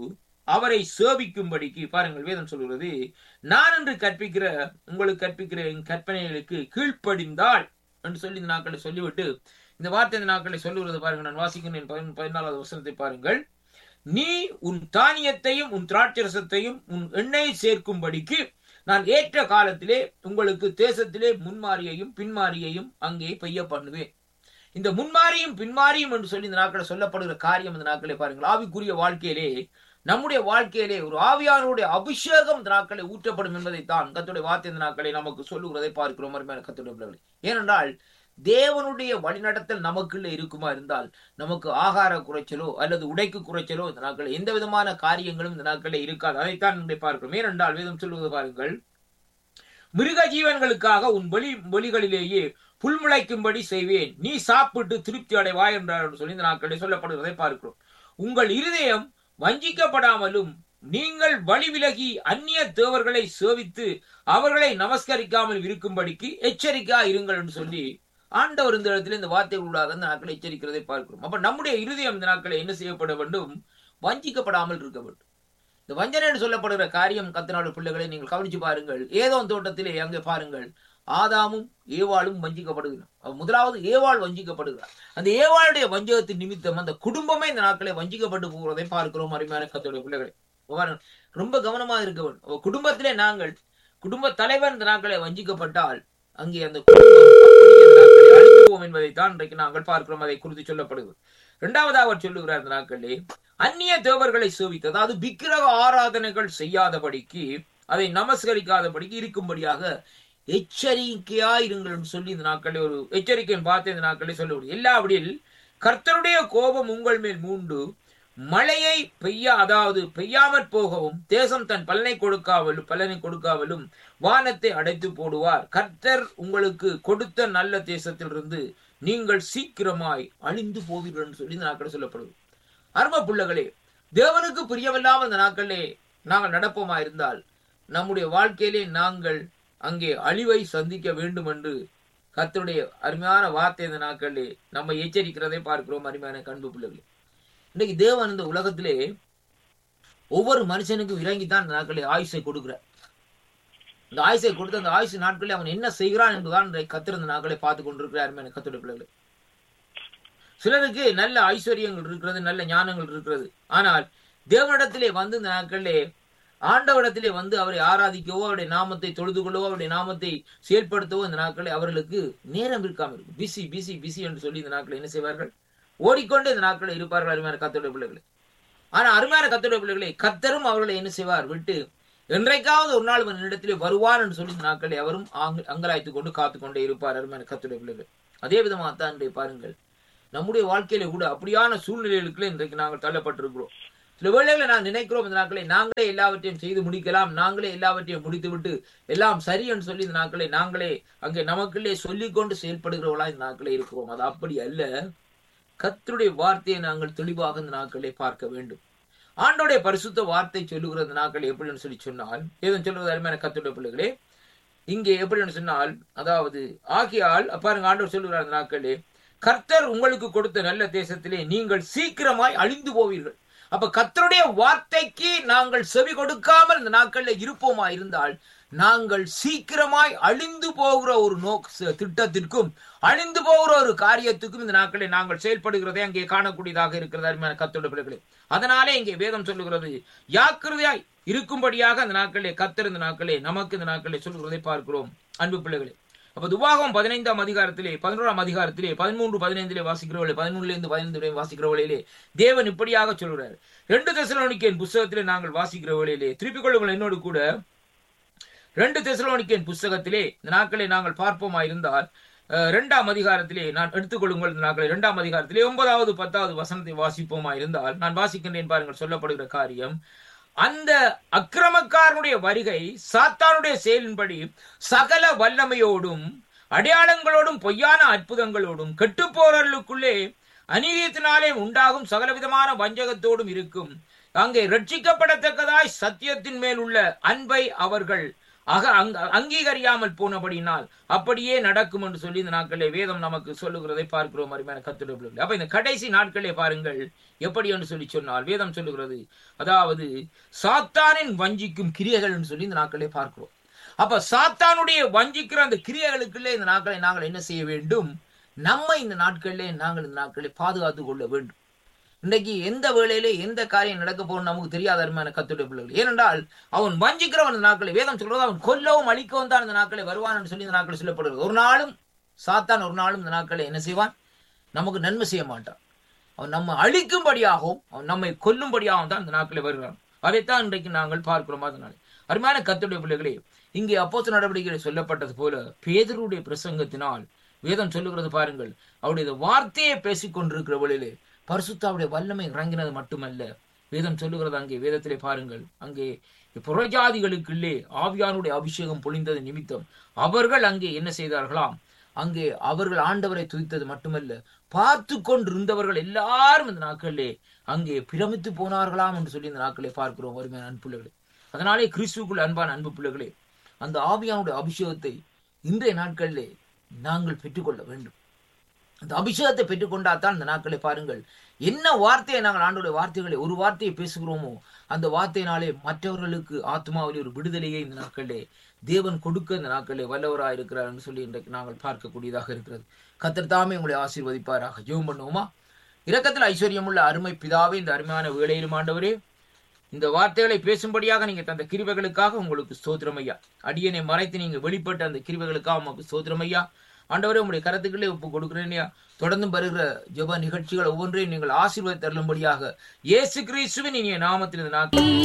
அவரை சேவிக்கும்படிக்கு பாருங்கள் வேதம் சொல்கிறது நான் என்று கற்பிக்கிற உங்களுக்கு கற்பிக்கிற என் கற்பனைகளுக்கு கீழ்ப்படிந்தால் என்று சொல்லி இந்த நாட்களை சொல்லிவிட்டு இந்த வார்த்தை இந்த நாட்களை சொல்லுகிறது பாருங்கள் நான் வாசிக்கிறேன் பதின- பதினாலாவது வசனத்தை பாருங்கள் நீ உன் தானியத்தையும் உன் திராட்சரசத்தையும் உன் எண்ணெயை சேர்க்கும்படிக்கு நான் ஏற்ற காலத்திலே உங்களுக்கு தேசத்திலே முன்மாரியையும் பின்மாரியையும் அங்கே பெய்ய பண்ணுவேன் இந்த முன்மாரியும் பின்மாரியும் என்று சொல்லி இந்த நாட்களை சொல்லப்படுகிற காரியம் இந்த நாட்களை பாருங்கள் ஆவிக்குரிய வாழ்க்கையிலே நம்முடைய வாழ்க்கையிலே ஒரு ஆவியானவருடைய அபிஷேகம் இந்த நாட்களை ஊற்றப்படும் என்பதைத்தான் கத்துடைய வார்த்தை இந்த நாட்களை நமக்கு சொல்லுகிறதை பார்க்கிறோம் அருமையான கத்துடைய பிள்ளைகளே ஏனென்றால் தேவனுடைய வழிநடத்தல் நமக்குள்ள இருக்குமா இருந்தால் நமக்கு ஆகார குறைச்சலோ அல்லது உடைக்கு குறைச்சலோ இந்த நாட்களில் எந்த விதமான காரியங்களும் இந்த நாட்களில் இருக்காது அதைத்தான் இங்கே பார்க்கிறோம் ஏனென்றால் வேதம் சொல்லுவது பாருங்கள் மிருக ஜீவன்களுக்காக உன் வெளி வெளிகளிலேயே புல் முளைக்கும்படி செய்வேன் நீ சாப்பிட்டு திருப்தி அடைவாய் என்றார் என்று சொல்லி இந்த நாட்களில் சொல்லப்படுவதை பார்க்கிறோம் உங்கள் இருதயம் வஞ்சிக்கப்படாமலும் நீங்கள் வழி விலகி அந்நிய தேவர்களை சேவித்து அவர்களை நமஸ்கரிக்காமல் இருக்கும்படிக்கு எச்சரிக்கையா இருங்கள் என்று சொல்லி ஆண்டவர் இந்த இடத்துல இந்த வார்த்தை உள்ளாக இந்த நாட்களை எச்சரிக்கிறதை பார்க்கிறோம் அப்ப நம்முடைய இருதயம் இந்த நாட்களை என்ன செய்யப்பட வேண்டும் வஞ்சிக்கப்படாமல் இருக்க வேண்டும் இந்த வஞ்சனை என்று சொல்லப்படுகிற காரியம் கத்தனாடு பிள்ளைகளை நீங்கள் கவனிச்சு பாருங்கள் ஏதோ தோட்டத்திலே அங்கே பாருங்கள் ஆதாமும் ஏவாளும் வஞ்சிக்கப்படுகிறார் அவ முதலாவது ஏவாள் வஞ்சிக்கப்படுகிறார் அந்த ஏவாளுடைய வஞ்சகத்தின் நிமித்தம் அந்த குடும்பமே இந்த நாட்களை வஞ்சிக்கப்பட்டு போகிறதை பார்க்கிறோம் அருமையான கத்தோடைய பிள்ளைகளை பாருங்கள், ரொம்ப கவனமாக இருக்க வேண்டும் அவ குடும்பத்திலே நாங்கள் குடும்ப தலைவர் இந்த நாட்களை வஞ்சிக்கப்பட்டால் அங்கே அந்த குடும்பம் அப்படியே இந்த நாட்களை அழித்துவோம் என்பதைத்தான் இன்றைக்கு நாங்கள் பார்க்கிறோம் அதை குறித்து சொல்லப்படுகிறது இரண்டாவதாக அவர் சொல்லுகிறார் இந்த நாட்களிலே அந்நிய தேவர்களை சேவித்து அதாவது விக்கிரக ஆராதனைகள் செய்யாதபடிக்கு அதை நமஸ்கரிக்காதபடிக்கு இருக்கும்படியாக எச்சரிக்கையா இருங்கள் என்று சொல்லி இந்த நாட்களில் ஒரு எச்சரிக்கையின் பார்த்து இந்த நாட்களில் சொல்லுவது எல்லாவற்றில் கர்த்தருடைய கோபம் உங்கள் மேல் மூண்டு மழையை பெய்ய அதாவது பெய்யாமற் போகவும் தேசம் தன் பலனை கொடுக்காமலும் பலனை கொடுக்காமலும் வானத்தை அடைத்து போடுவார் கர்த்தர் உங்களுக்கு கொடுத்த நல்ல தேசத்திலிருந்து நீங்கள் சீக்கிரமாய் அழிந்து போவீர்கள் என்று சொல்லி இந்த நாட்களில் சொல்லப்படுது அரும பிள்ளைகளே தேவனுக்கு பிரியமில்லாமல் இந்த நாட்களிலே நாங்கள் நடப்போமா இருந்தால் நம்முடைய வாழ்க்கையிலே நாங்கள் அங்கே அழிவை சந்திக்க வேண்டும் என்று கர்த்தருடைய அருமையான வார்த்தை இந்த நாட்களிலே நம்மை எச்சரிக்கிறதை பார்க்கிறோம் அருமையான கண்பு பிள்ளைகளே இன்னைக்கு தேவன் இந்த உலகத்திலே ஒவ்வொரு மனுஷனுக்கும் இறங்கித்தான் இந்த நாட்களில் ஆயுசை கொடுக்கிறார் இந்த ஆயுசை கொடுத்த அந்த ஆயுசு நாட்களில் அவன் என்ன செய்கிறான் என்பதுதான் இந்த கத்திருந்த நாட்களை பார்த்து கொண்டிருக்கிறார் அருமையான கத்துடைய பிள்ளைகளே சிலருக்கு நல்ல ஐஸ்வர்யங்கள் இருக்கிறது நல்ல ஞானங்கள் இருக்கிறது ஆனால் தேவனிடத்திலே வந்து இந்த நாட்களிலே ஆண்டவரிடத்திலே வந்து அவரை ஆராதிக்கவோ அவருடைய நாமத்தை தொழுது கொள்ளவோ அவருடைய நாமத்தை செயல்படுத்தவோ இந்த நாட்களில் அவர்களுக்கு நேரம் இருக்காம இருக்கும் பிசி பிசி பிசி என்று சொல்லி இந்த நாட்களை என்ன செய்வார்கள் ஓடிக்கொண்டு இந்த நாட்களில் இருப்பார்கள் அருமையான கத்தோடைய பிள்ளைகளை ஆனா அருமையான கத்தோடைய பிள்ளைகளை கத்தரும் அவர்களை என்ன செய்வார் விட்டு என்றைக்காவது ஒரு நாள் இடத்திலே வருவார் என்று சொல்லி இந்த நாட்களை அவரும் ஆங்க- அங்கலாய்த்துக் கொண்டு காத்து கொண்டே இருப்பார் அருமையான கத்தோடைய பிள்ளைகள் அதே விதமாக தான் இன்றைய பாருங்கள் நம்முடைய வாழ்க்கையில கூட அப்படியான சூழ்நிலைகளுக்குள்ள இன்றைக்கு நாங்கள் தள்ளப்பட்டிருக்கிறோம் சில வேளைகளை நான் நினைக்கிறோம் இந்த நாட்களை நாங்களே எல்லாவற்றையும் செய்து முடிக்கலாம் நாங்களே எல்லாவற்றையும் முடித்துவிட்டு எல்லாம் சரி என்று சொல்லி இந்த நாட்களை நாங்களே அங்கே நமக்குள்ளே சொல்லிக்கொண்டு செயல்படுகிறவர்களா இந்த நாட்களே இருக்கிறோம் அது அப்படி அல்ல கர்த்தருடைய வார்த்தையை நாங்கள் தெளிவாக இந்த நாட்களை பார்க்க வேண்டும் ஆண்டோடைய பரிசுத்த வார்த்தை சொல்லுகிற இந்த நாட்கள் எப்படின்னு சொல்லி சொன்னால் ஏதும் சொல்லுவது அருமையான கர்த்தருடைய பிள்ளைகளே இங்கே எப்படின்னு சொன்னால் அதாவது ஆகியால் பாருங்க ஆண்டவர் சொல்லுகிறார் இந்த நாட்களே கர்த்தர் உங்களுக்கு கொடுத்த நல்ல தேசத்திலே நீங்கள் சீக்கிரமாய் அழிந்து போவீர்கள் அப்ப கர்த்தருடைய வார்த்தைக்கு நாங்கள் செவி கொடுக்காமல் இந்த நாட்கள்ல இருப்போமா இருந்தால் நாங்கள் சீக்கிரமாய் அழிந்து போகிற ஒரு நோக்க திட்டத்திற்கும் அழிந்து போகிற ஒரு காரியத்துக்கும் இந்த நாட்களில் நாங்கள் செயல்படுகிறதை அங்கே காணக்கூடியதாக இருக்கிறது அருமையான கர்த்தருடைய பிள்ளைகளே அதனாலே இங்கே வேதம் சொல்லுகிறது யாக்கிரதையாய் இருக்கும்படியாக அந்த நாட்களே கர்த்தர் இந்த நாட்களே நமக்கு இந்த நாட்களே சொல்லுகிறதை பார்க்கிறோம் அன்பு பிள்ளைகளே அப்ப துபாகம் பதினைந்தாம் அதிகாரத்திலே பதினோராம் அதிகாரத்திலே பதிமூன்று பதினைந்திலே வாசிக்கிறவர்களே பதிமூணுல இருந்து பதினைந்து வாசிக்கிறவர்களே தேவன் இப்படியாக சொல்கிறார் ரெண்டு தெசலோனிக்கேன் புஸ்தகத்திலே நாங்கள் வாசிக்கிறவர்களிலே திருப்பிக் கொள்ளுங்கள் என்னோடு கூட ரெண்டு தெசலோனிக்கேன் புஸ்தகத்திலே இந்த நாட்களை நாங்கள் பார்ப்போமா இருந்தால் அஹ், இரண்டாம் அதிகாரத்திலே நான் எடுத்துக்கொள்ளுங்கள் இந்த நாட்களை இரண்டாம் அதிகாரத்திலே ஒன்பதாவது பத்தாவது வசனத்தை வாசிப்போமா இருந்தால் நான் வாசிக்கின்றேன் பாருங்கள் சொல்லப்படுகிற காரியம் அந்த அக்கிரமக்காரனுடைய வருகை சாத்தானுடைய செயலின்படி சகல வல்லமையோடும் அடையாளங்களோடும் பொய்யான அற்புதங்களோடும் கெட்டுப்போறர்களுக்குள்ளே அநீதியத்தினாலே உண்டாகும் சகலவிதமான வஞ்சகத்தோடும் இருக்கும் அங்கே ரட்சிக்கப்படத்தக்கதாய் சத்தியத்தின் மேல் உள்ள அன்பை அவர்கள் ஆக அங்க அங்கீகரியாமல் போனபடினால் அப்படியே நடக்கும் என்று சொல்லி இந்த நாட்களே வேதம் நமக்கு சொல்லுகிறதை பார்க்கிறோம் அருமையான கத்துடைய பிள்ளைகளே. அப்ப இந்த கடைசி நாட்களே பாருங்கள் எப்படி என்று சொல்லி சொன்னால் வேதம் சொல்லுகிறது அதாவது சாத்தானின் வஞ்சிக்கும் கிரியைகள் என்று சொல்லி இந்த நாட்களே பார்க்கிறோம் அப்ப சாத்தானுடைய வஞ்சிக்கிற அந்த கிரியைகளுக்குள்ளே இந்த நாட்களை நாங்கள் என்ன செய்ய வேண்டும் நம்மை இந்த நாட்களிலே நாங்கள் இந்த நாட்களை பாதுகாத்துக் கொள்ள வேண்டும் இன்னைக்கு எந்த வேளையிலே எந்த காரியம் நடக்க போகணும் நமக்கு தெரியாத அருமையான கத்துடைய பிள்ளைகள் ஏனென்றால் அவன் வஞ்சிக்கிறவன் இந்த நாட்களை வேதம் சொல்றது அவன் கொல்லவும் அழிக்கவும் தான் இந்த நாட்களை வருவான் என்று சொல்லி இந்த நாட்கள் சொல்லப்படுகிறது ஒரு நாளும் சாத்தான் ஒரு நாளும் இந்த நாட்களை என்ன செய்வான் நமக்கு நன்மை செய்ய மாட்டான் அவன் நம்ம அழிக்கும்படியாகவும் அவன் நம்மை கொல்லும்படியாகவும் தான் இந்த நாட்களை வருகிறான் அதைத்தான் இன்றைக்கு நாங்கள் பார்க்கிறோம் அதனால அருமையான கத்துடைய பிள்ளைகளே இங்கே அப்போஸ்தல நடவடிக்கைகள் சொல்லப்பட்டது போல பேதருடைய பிரசங்கத்தினால் வேதம் சொல்லுகிறது பாருங்கள் அவருடைய இந்த வார்த்தையை பேசிக் கொண்டிருக்கிற வழியிலே பரிசுத்தாவுடைய வல்லமை இறங்கினது மட்டுமல்ல வேதம் சொல்லுகிறது அங்கே வேதத்திலே பாருங்கள் அங்கே புறஜாதிகளுக்குள்ளே ஆவியானுடைய அபிஷேகம் பொழிந்தது நிமித்தம் அவர்கள் அங்கே என்ன செய்தார்களாம் அங்கே அவர்கள் ஆண்டவரை துதித்தது மட்டுமல்ல பார்த்து கொண்டிருந்தவர்கள் எல்லாரும் இந்த நாட்களிலே அங்கே பிரமித்து போனார்களாம் என்று சொல்லி இந்த நாட்களை பார்க்கிறோம் வறுமையான அன்பு பிள்ளைகளே அதனாலே கிறிஸ்துக்குள் அன்பான அன்பு பிள்ளைகளே அந்த ஆவியானுடைய அபிஷேகத்தை இன்றைய நாட்களிலே நாங்கள் பெற்றுக்கொள்ள வேண்டும் அந்த அபிஷேகத்தை பெற்றுக்கொண்டாதான் இந்த நாட்களை பாருங்கள் என்ன வார்த்தையை நாங்கள் ஆண்டோடைய வார்த்தைகளை ஒரு வார்த்தையை பேசுகிறோமோ அந்த வார்த்தையினாலே மற்றவர்களுக்கு ஆத்மாவில் ஒரு விடுதலையை இந்த நாட்களிலே தேவன் கொடுக்க இந்த நாட்களிலே வல்லவராக இருக்கிறார் என்று சொல்லி இன்றைக்கு நாங்கள் பார்க்கக்கூடியதாக இருக்கிறது கத்தர் தாமே உங்களை ஆசீர்வதிப்பாராக ஜெபம் பண்ணுவோமா இரக்கத்தில் ஐஸ்வர்யமுள்ள அருமை பிதாவே இந்த அருமையான வேளையிலும் ஆண்டவரே இந்த வார்த்தைகளை பேசும்படியாக நீங்க தந்த கிருபைகளுக்காக உங்களுக்கு ஸ்தோத்திரம் ஐயா அடியனை மறைத்து நீங்க வெளிப்பட்ட அந்த கிருபைகளுக்காக உங்களுக்கு ஸ்தோத்திரம் ஐயா ஆண்டவரே உங்களுடைய கருத்துக்களே ஒப்பு கொடுக்கிறேன் தொடர்ந்து வருகிற ஜெப நிகழ்ச்சிகள் ஒவ்வொன்றையும் நீங்கள் ஆசீர்வாத தருளும்படியாக இயேசு கிறிஸ்துவின் இனிய நாமத்தில் இந்த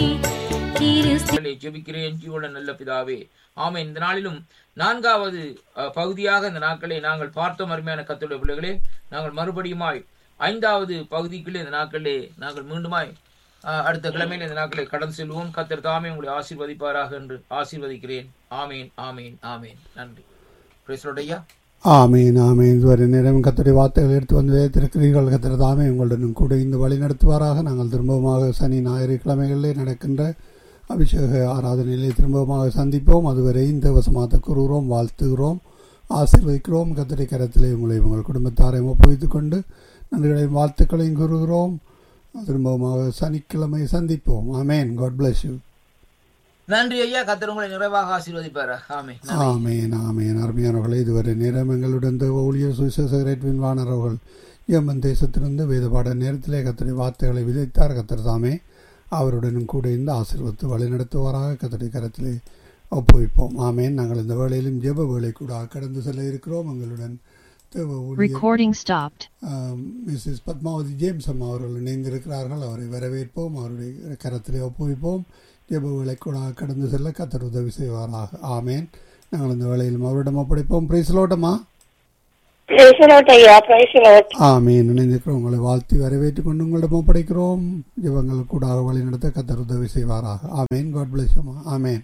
நாட்களை ஜெபிக்கிறேன் ஜீவன நல்ல பிதாவே ஆமை இந்த நாளிலும் நான்காவது அஹ், பகுதியாக இந்த நாட்களை நாங்கள் பார்த்தோம் அருமையான கத்துடைய பிள்ளைகளே நாங்கள் மறுபடியுமாய் ஐந்தாவது பகுதிக்குள்ளே இந்த நாட்களே நாங்கள் மீண்டுமாய் அஹ், அடுத்த கிழமையில் இந்த நாட்களை கடந்து செல்வோம் கத்தர் தாமே உங்களை ஆசீர்வதிப்பாராக என்று ஆசீர்வதிக்கிறேன் ஆமேன் ஆமேன் ஆமேன் நன்றி பிரேசலோடையா ஆமீன் ஆமீன் இதுவரை நேரம் கத்தருடைய வார்த்தைகள் எடுத்து வந்து வைத்திருக்கிறீர்கள் கத்தர் தாமே உங்களுடன் கூட இந்த வழி நடத்துவாராக நாங்கள் திரும்பமாக சனி ஞாயிறு கிழமைகளிலே நடக்கின்ற அபிஷேக ஆராதனையிலே திரும்பமாக சந்திப்போம் அதுவரை இந்த வசமாத்த கூறுகிறோம் வாழ்த்துகிறோம் ஆசீர்வதிக்கிறோம் கத்தரை கரத்திலே உங்களை உங்கள் குடும்பத்தாரையும் ஒப்புவித்துக் கொண்டு நன்றிகளையும் வாழ்த்துக்களையும் கூறுகிறோம் திரும்பமாக சனிக்கிழமை சந்திப்போம் ஆமேன் காட் bless யூ நன்றி ஐயா கத்தர் உங்களை நிறைவாக ஆசீர்வதிப்பாரா ஆமேன் நன்றி. ஆமேன் ஆமேன் அருமையானவர்களே இதுவரை நேரம் எங்களுடன் தேவ ஊழியர் சுவிசேஷகரேட்வின் வானரவர்கள் யமன் தேசத்திலிருந்து வேதபாட நேரத்திலே கத்தடி வார்த்தைகளை விதைத்தார் கத்தர் தாமே அவருடனும் கூட இந்த ஆசீர்வத்து வழிநடத்துவாராக கத்தடி கரத்திலே ஒப்புவிப்போம் ஆமேன் நாங்கள் இந்த வேளையிலும் ஜெப வேலை கூட கடந்து செல்ல இருக்கிறோம் எங்களுடன் தேவ ஊழியர் Recording stopped. ஆம், மிஸ்ஸஸ் பத்மாவதி ஜேம்ஸ் அம்மா அவர்கள் இணைந்திருக்கிறார்கள் அவரை வரவேற்போம் அவருடைய கரத்திலே ஒப்புவிப்போம் ஜெப விலைக்கூடாக கடந்து செல்ல கத்தர் உதவி செய்வாராக ஆமேன் நாங்கள் இந்த வேளையிலும் அவரிடம் ஒப்படைப்போம் பிரைஸ்லோட்டமா பிரைஸ் லாட் ஐயா பிரைஸ் லாட் ஆமேன் இணைந்திருக்கிறோம் உங்களை வாழ்த்தி வரவேற்றுக் கொண்டு உங்களிடம் ஒப்படைக்கிறோம் ஜெபங்கள் கூடாக வழி நடத்த கத்தர் உதவி செய்வாராக ஆமேன் காட் பிளஸ் அம்மா ஆமேன்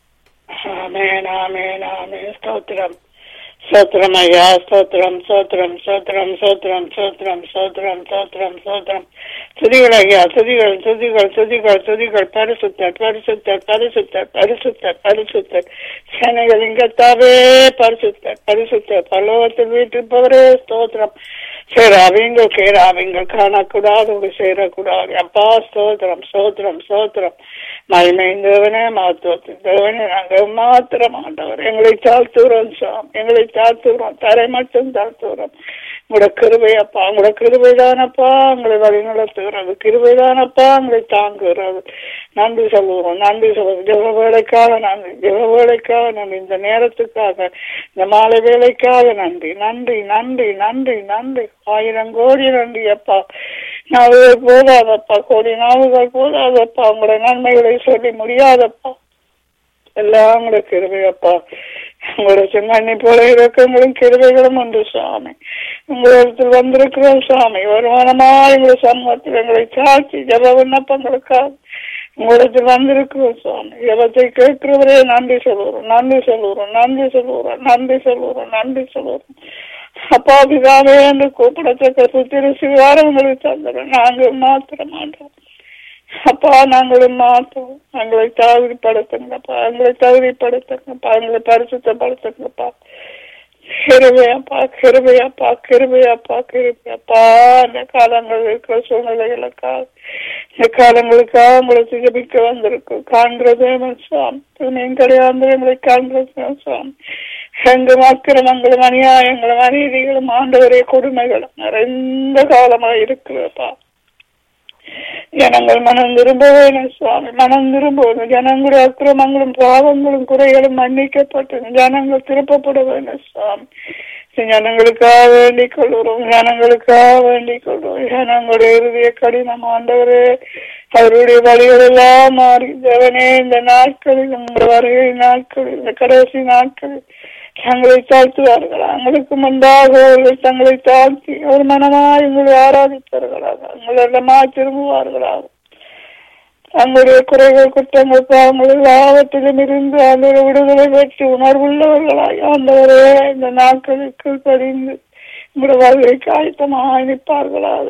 ஆமென் ஆமென் ஆமென் ஸ்தோத்திரம் ஸ்தோத்திரம் ஐயா ஸ்தோத்திரம் ஸ்தோத்திரம் ஸ்தோத்திரம் ஸ்தோத்திரம் ஸ்தோத்திரம் ஸ்தோத்திரம் ஸ்தோத்திரம் ஸ்தோத்திரம் துதிகள் ஐயா துதிகள் துதிகள் துதிகள் துதிகள் பரிசுத்தர் பரிசுத்தர் பரிசுத்தர் பரிசுத்தர் பரிசுத்தர் சேனைகளின் கத்தாவே பரிசுத்தர் பரிசுத்தர் பல்லவத்தில் வீட்டிருப்பவரே ஸ்தோத்திரம் சேராவிங்கள் கேராவிங்கள் காணக்கூடாது சேரக்கூடாது அப்பா ஸ்தோத்திரம் ஸ்தோத்திரம் ஸ்தோத்திரம் மகிமை தேவனே மாத்தோத்தின் தேவனே நாங்கள் மாத்திரம் ஆண்டவர் எங்களை தாழ்த்துகிறோம் சாம் எங்களை தாழ்த்துகிறோம் தரை மட்டும் தாழ்த்துகிறோம் உங்களோட கிருபையப்பா உங்களோட கிருபைதானப்பா உங்களை வழி நடத்துகிறது கிருபைதானப்பா உங்களை தாங்குகிறது நன்றி சொல்லுவோம் நன்றி சொல்லுவோம் ஜெப வேலைக்காக நன்றி ஜெப வேலைக்காக நன்றி இந்த நேரத்துக்காக இந்த மாலை வேலைக்காக நன்றி நன்றி நன்றி நன்றி நன்றி ஆயிரம் கோடி நன்றி அப்பா நாவுகள் போதாதப்பா கோடி நாவுகள் போதாதப்பா உங்களோட நன்மைகளை சொல்லி முடியாதப்பா எல்லாம் உங்களோட கிருபையப்பா உங்களோட செங்கண்ணி போல இறக்கங்களும் கிருபைகளும் உண்டு சுவாமி உங்களிடத்தில் வந்திருக்கிறோம் சுவாமி வருமானமா எங்களை சமூகத்தில் எங்களை சாட்சி ஜப விண்ணப்பங்களுக்காக உங்களிடத்தில் வந்திருக்கிறோம் சுவாமி ஜபத்தை கேட்கிறவரே நன்றி சொல்லுறோம் நன்றி சொல்லுறோம் நன்றி சொல்லுறோம் நன்றி சொல்லுறோம் நன்றி சொல்லுறோம் அப்பா பிதாவே என்று கூப்பிடத்தக்க புத்திர சிவாரம் உங்களுக்கு தந்துடும் நாங்கள் மாத்திர மாட்டோம் அப்பா நாங்களும் மாற்றோம் எங்களை தகுதிப்படுத்துங்கப்பா எங்களை தகுதிப்படுத்துங்கப்பா எங்களை பரிசுத்தப்படுத்துங்கப்பா கிருபையப்பா கிருபையப்பா கிருபையப்பா கிருபையப்பா இந்த காலங்கள் இருக்கிற சூழ்நிலைகளுக்காக இந்த காலங்களுக்காக உங்களுக்கு ஜபிக்க வந்திருக்கும் காண்கிறது சுவாமி துணியும் கிடையாது எங்களை காண்கிறது சுவாமி எங்கும் அக்கிரமங்களும் அநியாயங்களும் அநீதிகளும் ஆண்டவரே கொடுமைகளும் நிறைந்த காலமாக இருக்கிறப்பா ஜனங்கள் மனம் திரும்பவேணும் சுவாமி மனம் திரும்பணும் ஜனங்களுடைய அக்கிரமங்களும் பாவங்களும் குறைகளும் மன்னிக்கப்பட்டு ஜனங்கள் திருப்பப்பட வேண்டும் சுவாமி ஜனங்களுக்காக வேண்டிக் கொள்கிறோம் ஜனங்களுக்காக வேண்டிக் கொள்கிறோம் ஜனங்களுடைய இறுதிய கடினம் ஆண்டவரே அவருடைய வழிகள் எல்லாம் மாறி தேவனே இந்த நாட்களில் இந்த வருகை நாட்களில் இந்த கடைசி நாட்களில் தங்களை தாழ்த்துவார்களா அவங்களுக்கு முன்பாக அவர்கள் தங்களை தாழ்த்தி ஒரு மனமாய் உங்களை ஆராதிப்பார்களாக உங்களிடமாய் திரும்புவார்களாக தங்களுடைய குறைகள் குற்றங்கள் பாவங்கள் எல்லாவற்றிலும் இருந்து அந்த விடுதலை பெற்று உணர்வுள்ளவர்களாய் ஆண்டவரே இந்த நாட்களுக்கு படிந்து உங்களுடைய வாழ்க்கைக்கு ஆயத்தமாக நிற்பார்களாக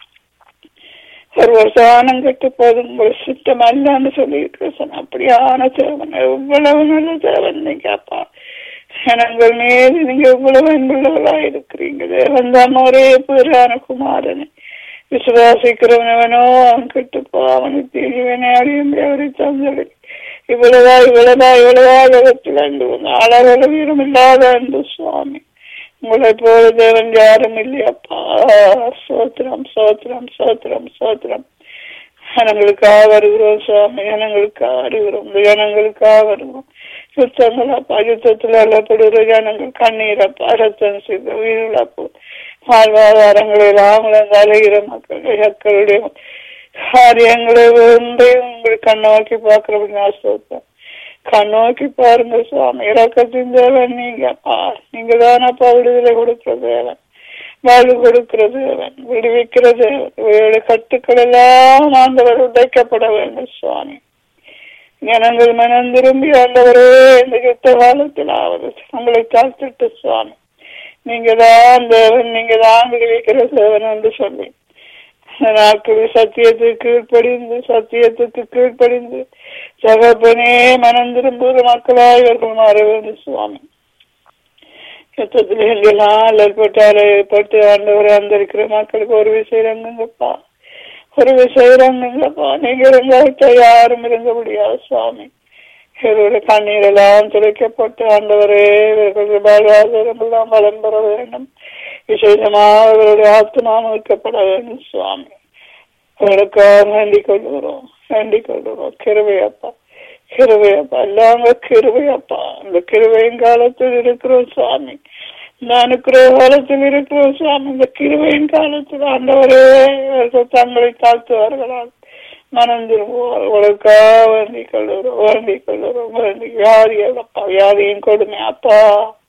ஒரு வருஷம் கெட்டு போதும் உங்கள் சித்தம் அல்லன்னு சொல்லியிருக்கிறேன் அப்படியான தேவன் எவ்வளவு நல்ல தேவன் நீங்க அப்பா ஜனங்கள் மீது நீங்க எவ்வளவு அன்புள்ளவர்களா இருக்கிறீங்க தேவன் தான் ஒரே பேரான குமாரனை விசுவாசிக்கிறவனவனோ அவன் கெட்டுப்போ அவனுக்கு தீர்வனை அறியும் அவரை தந்தது இவ்வளவா இவ்வளவா இவ்வளவா உலகத்தில் அன்பு ஆளவள வீரம் இல்லாத அன்பு சுவாமி உங்களை போல தேவன் யாரும் இல்லையப்பா சோத்திரம் சோத்திரம் சோத்திரம் சோத்திரம் ஜனங்களுக்காக வருகிறோம் சுவாமி ஜனங்களுக்காக வருகிறோம் ஜனங்களுக்காக வருகிறோம் யுத்தங்களப்பா யுத்தத்தில் அல்லப்படுகிற ஜனங்கள் கண்ணீரப்பா ரத்தம் செய்த உயிரிழப்பு வாழ்வாதாரங்களை ராமலங்க அலைகிற மக்கள் மக்களுடைய காரியங்களை ஒன்றையும் உங்கள் கண்ணோக்கி பார்க்கிறபடி ஆசோத்தம் கண்ணோக்கி பாருங்க சுவாமி இறக்கத்தின் தேவன் நீங்கப்பா நீங்க தானப்பா விடுதலை கொடுக்கிற தேவன் வாழ்வு கொடுக்கிற தேவன் விடுவிக்கிற தேவன் இவருடைய கட்டுக்கள் எல்லாம் ஆண்டவர் உடைக்கப்பட வேண்டும் சுவாமி ஜனங்கள் மனம் திரும்பி ஆண்டவரே இந்த யுத்த காலத்தில் ஆவது உங்களை தாழ்த்திட்டு சுவாமி நீங்க தான் தேவன் நீங்க தான் விடுவிக்கிற தேவன் என்று சொல்லி நாட்களில் சத்தியத்துக்கு கீழ்ப்படிந்து சத்தியத்துக்கு கீழ்ப்படிந்து சகப்பனே மனம் திரும்புகிற மக்களாய் இவர்கள் மாற வேண்டும் சுவாமி யுத்தத்தில் எங்கெல்லாம் அல்லற்பட்டாரு பட்டு ஆண்டவரை அந்த இருக்கிற மக்களுக்கு ஒரு விஷயம் இறங்குங்கப்பா ஒரு விஷயம் இறங்குங்கப்பா நீங்க இருந்தாவிட்டா யாரும் இருங்க முடியாது சுவாமி இவருடைய கண்ணீர் எல்லாம் துடைக்கப்பட்டு ஆண்டவரே இவர்களுடைய வாழ்வாதாரம் எல்லாம் வளம் பெற வேண்டும் விசேஷமாக இவருடைய ஆத்மா மீட்கப்பட வேண்டும் சுவாமி அவர்களுக்காக வேண்டிக் கொள்கிறோம் வேண்டிக் கொள்கிறோம் கிருவையப்பா கிருவையப்பா எல்லாங்க கிருவையப்பா இந்த கிருவையின் காலத்தில் இருக்கிறோம் சுவாமி இந்த அனுக்கிற காலத்தில் இருக்கிறோம் சுவாமி இந்த கிருவையின் காலத்தில் ஆண்டவரே இவர்கள் தங்களை தாழ்த்துவார்களால் மனம் திரும்புவார் உங்களுக்காக வேண்டிக் கொள்கிறோம் வேண்டிக் கொள்கிறோம் வேண்டி வியாதிகளப்பா வியாதியின் கொடுமை அப்பா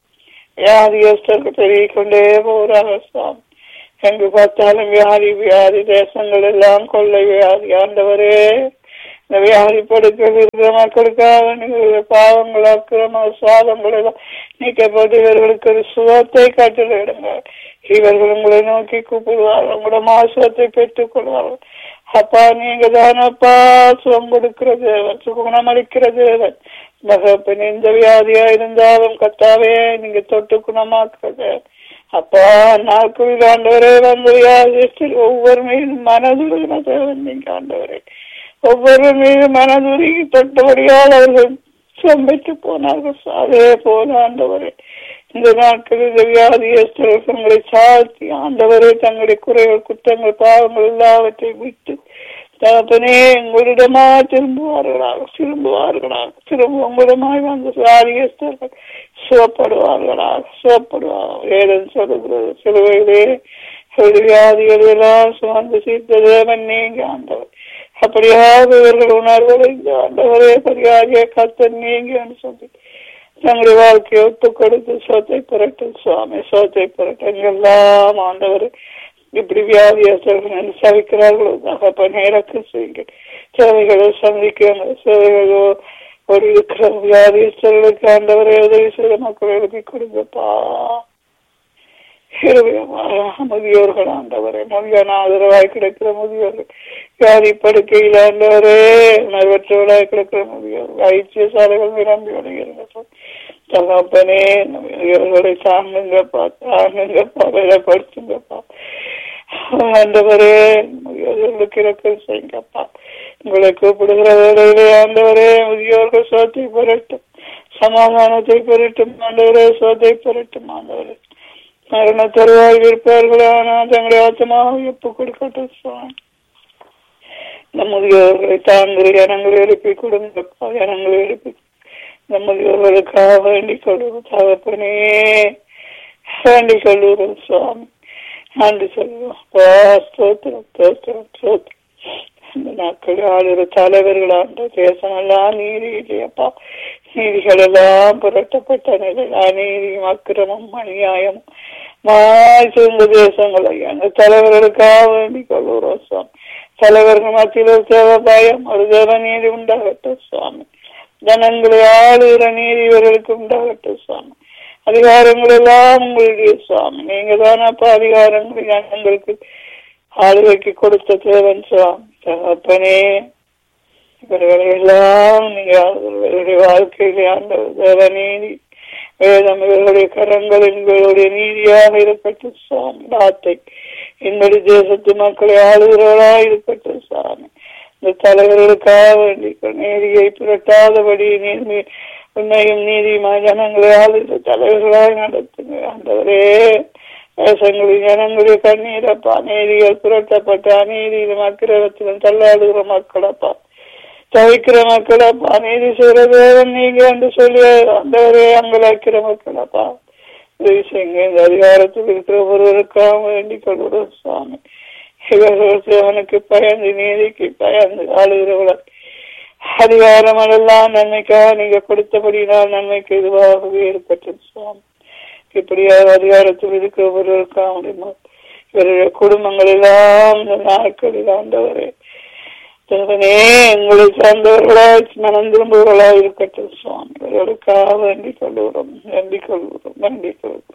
வியாதியஸ்தர்கள் பெருகிக் கொண்டே போறாங்க சுவாமி எங்கு பார்த்தாலும் வியாதி வியாதி தேசங்கள் எல்லாம் கொள்ளை வியாதி ஆண்டவரே இந்த வியாதி படுக்கிற மக்களுக்காக நீங்கள் பாவங்கள் அக்கிரம சுவாதங்கள் எல்லாம் நீக்கப்பட்டு இவர்களுக்கு ஒரு சுகத்தை கட்டளையிடுங்க இவர்கள் உங்களை நோக்கி கூப்பிடுவார்கள் உங்களோட மாசுவத்தை பெற்றுக் கொள்வார்கள் அப்பா நீங்க தானப்பா சுகம் கொடுக்கிற தேவன் சுகுணமளிக்கிற தேவன் மகப்பன் எந்த வியாதியா இருந்தாலும் கத்தாவே நீங்க தொட்டு குணமாக்குறது அப்பா நாட்களில் ஆண்டவரே வந்து வியாதியத்தில் ஒவ்வொரு மீதும் மனதுருகின தேவன் நீங்க ஆண்டவரே ஒவ்வொரு மீது மனதுருகி தொட்டபடியால் அவர்கள் சம்பித்து போனார்கள் அதே போல ஆண்டவரே இந்த நாட்களில் இந்த வியாதியஸ்தர்களை சாழ்த்தி ஆண்டவரே தங்களுடைய குறைகள் குற்றங்கள் பாவங்கள் எல்லாவற்றையும் விட்டு தகப்பனே உங்களிடமா திரும்புவார்களாக திரும்புவார்களாக திரும்ப உங்களிடமாய் வந்து வியாதியஸ்தர்கள் சுகப்படுவார்களாக சுகப்படுவார்கள் ஏதன் சொல்லுகிறது சிலுவையிலே வியாதிகள் எல்லாம் சுமந்து சீர்த்த தேவன் நீங்க ஆண்டவர் அப்படியாக இவர்கள் உணர்வுகளை இந்த ஆண்டவரே பரிகாரிய கத்தன் நீங்க சொல்லி தங்களுடைய வாழ்க்கையை ஒத்து கொடுத்து சோத்தை புரட்டும் சுவாமி சோத்தை புரட்டும் எல்லாம் ஆண்டவர் இப்படி வியாதியஸ்தர்கள் சவிக்கிறார்களோ தகப்பன் இறக்க செய்யுங்க சேவைகளை சந்திக்க சேவைகளோ ஒரு இருக்கிற வியாதியஸ்தர்களுக்கு ஆண்டவரை உதவி செய்த மக்கள் எழுதி கொடுங்கப்பா முதியோர்கள் ஆண்டவரை முதியான ஆதரவாய் கிடைக்கிற முதியோர்கள் வியாதி படுக்கையில் ஆண்டவரே உணர்வற்றவளாய் கிடக்கிற முதியோர் வைத்தியசாலைகள் நிரம்பி வருகிறது தகப்பனே இவர்களை தாங்குங்கப்பா தாங்குங்கப்பா விலப்படுத்துங்கப்பா ஆண்டவரே முதியோர்களுக்கு இறக்கம் செய்யுங்கப்பா உங்களை கூப்பிடுகிற வேலையிலே ஆண்டவரே முதியோர்கள் சோத்தை பெறட்டும் சமாதானத்தை பெறட்டும் ஆண்டவரே சோத்தை பெறட்டும் ஆண்டவரே மரண தருவாய் இருப்பார்கள் ஆனால் தங்களை ஆத்மாவை ஒப்பு கொடுக்கட்டும் சுவாமி இந்த முதியோர்களை தாங்குகிற ஜனங்களை எழுப்பி கொடுங்கப்பா ஜனங்களை எழுப்பி இந்த முதியோர்களுக்காக வேண்டிக் கொள்வோம் தகப்பனே வேண்டிக் கொள்வோம் சுவாமி நன்றி சொல்லுவோம் ஸ்தோத்திரம் ஸ்தோத்திரம் ஸ்தோத்திரம் இந்த நாட்கள் ஆளுகிற தலைவர்கள் ஆண்ட தேசமெல்லாம் நீதி இல்லையப்பா நீதிகள் எல்லாம் புரட்டப்பட்ட நிலையில் அநீதியும் அக்கிரமம் அநியாயம் மாய் சேர்ந்த தேசங்களை அந்த தலைவர்களுக்காக வேண்டிக் கொள்கிறோம் சுவாமி தலைவர்கள் மத்தியில் ஒரு தேவ பயம் ஒரு தேவ நீதி உண்டாகட்டும் சுவாமி ஜனங்களை ஆளுகிற நீதி இவர்களுக்கு உண்டாகட்டும் சுவாமி அதிகாரங்கள் எல்லாம் உங்களுடைய சுவாமி நீங்க தானப்பா அதிகாரங்களை ஜனங்களுக்கு ஆளுகைக்கு கொடுத்த தேவன் சுவாமி தகப்பனே இவர்களை எல்லாம் நீங்க இவருடைய வாழ்க்கையிலே ஆண்ட தேவ நீதி வேதம் இவர்களுடைய கரங்கள் எங்களுடைய நீதியாக இருக்கட்டும் சுவாமி வார்த்தை என்னுடைய தேசத்து மக்களை ஆளுகிறவர்களா இருக்கட்டும் சுவாமி இந்த தலைவர்களுக்காக வேண்டி நீதியை புரட்டாதபடி நீதி உண்மையும் நீதியுமா ஜனங்களை ஆளுகிற தலைவர்களாய் நடத்துங்க ஆண்டவரே தேசங்களில் ஜனங்களுடைய கண்ணீரப்பா நீதிகள் புரட்டப்பட்ட அநீதியிலும் அக்கிரமத்திலும் தள்ளாடுகிற மக்களப்பா தவிக்கிற மக்களப்பா நீதி செய்கிற தேவன் நீங்க என்று சொல்லி அந்தவரே அங்கலாக்கிற மக்களப்பா செய்யுங்க இந்த அதிகாரத்தில் இருக்கிற ஒருவருக்காக வேண்டிக் கொள்கிறோம் சுவாமி இவர்கள் தேவனுக்கு பயந்து நீதிக்கு பயந்து ஆளுகிறவர்கள் அதிகாரம் எல்லாம் நன்மைக்காக நீங்க கொடுத்தபடினால் நன்மைக்கு இதுவாகவே ஏற்பட்டது சுவாமி இப்படியாக அதிகாரத்தில் இருக்கிற ஒருவருக்காக முடியுமா இவருடைய குடும்பங்கள் எல்லாம் இந்த நாட்களில் ஆண்டவரே தேவனே உங்களை சார்ந்தவர்களாய் மனம் திரும்புவர்களாய் இருக்கட்டும் சுவாமி இவர்களுக்காக வேண்டிக் கொள்கிறோம் வேண்டிக் கொள்கிறோம் வேண்டிக் கொள்கிறோம்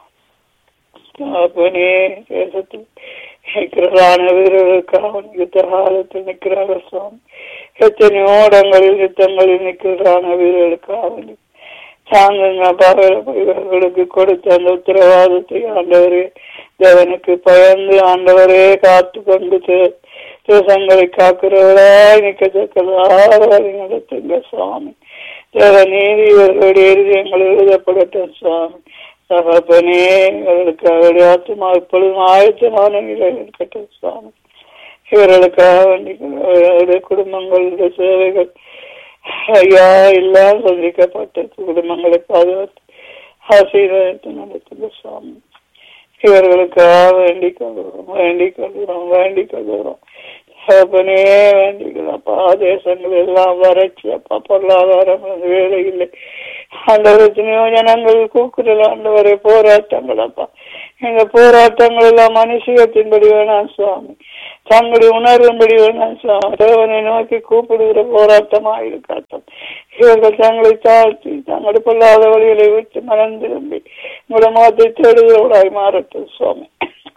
அப்பனே தேசத்தில் நிற்கிறான வீரர்களுக்காக யுத்த காலத்தில் நிற்கிறார்கள் சுவாமி எத்தனையோ இடங்களில் யுத்தங்களில் நிற்கிறான வீரர்களுக்காக தாங்குங்க இவர்களுக்கு கொடுத்த அந்த உத்தரவாதத்தை ஆண்டவரே தேவனுக்கு பயந்து ஆண்டவரே காத்து கொண்டு தேசங்களை காக்கிறவளாய் நிற்கத்தக்கதாக வழி நடத்துங்க சுவாமி தேவ நீதி இவர்களுடைய இருதயங்கள் எழுதப்படட்டும் சுவாமி சகப்பனே இவர்களுக்கு அவருடைய ஆத்மா இப்பொழுதும் ஆயத்தமான நிலையில் இருக்கட்டும் சுவாமி இவர்களுக்காக அவருடைய குடும்பங்களுடைய சேவைகள் ஐயா எல்லாம் சந்திக்கப்பட்ட குடும்பங்களை பாதுகாத்து ஆசீர்வாதத்தை நடத்துங்க சுவாமி இவர்களுக்காக வேண்டிக் கொள்கிறோம் வேண்டிக் கொள்கிறோம் வேண்டிக் கொள்கிறோம் அப்பனே வேண்டிக்கிறப்பா தேசங்கள் எல்லாம் வறட்சி அப்பா பொருளாதாரம் வேலை இல்லை அந்த எத்தனையோ ஜனங்கள் கூக்குறல் ஆண்டவரை போராட்டங்கள் அப்பா எங்க போராட்டங்கள் எல்லாம் மனுஷியத்தின்படி வேணாம் சுவாமி தங்களுடைய உணர்வும்படி வேணாம் சுவாமி தேவனை நோக்கி கூப்பிடுகிற போராட்டமா இருக்காட்டும் இவர்கள் தங்களை தாழ்த்தி தங்களுடைய பொல்லாத வழிகளை விட்டு மனம் திரும்பி உங்களோட முகத்தை தேடுகிறவர்களாய் மாறட்டும் சுவாமி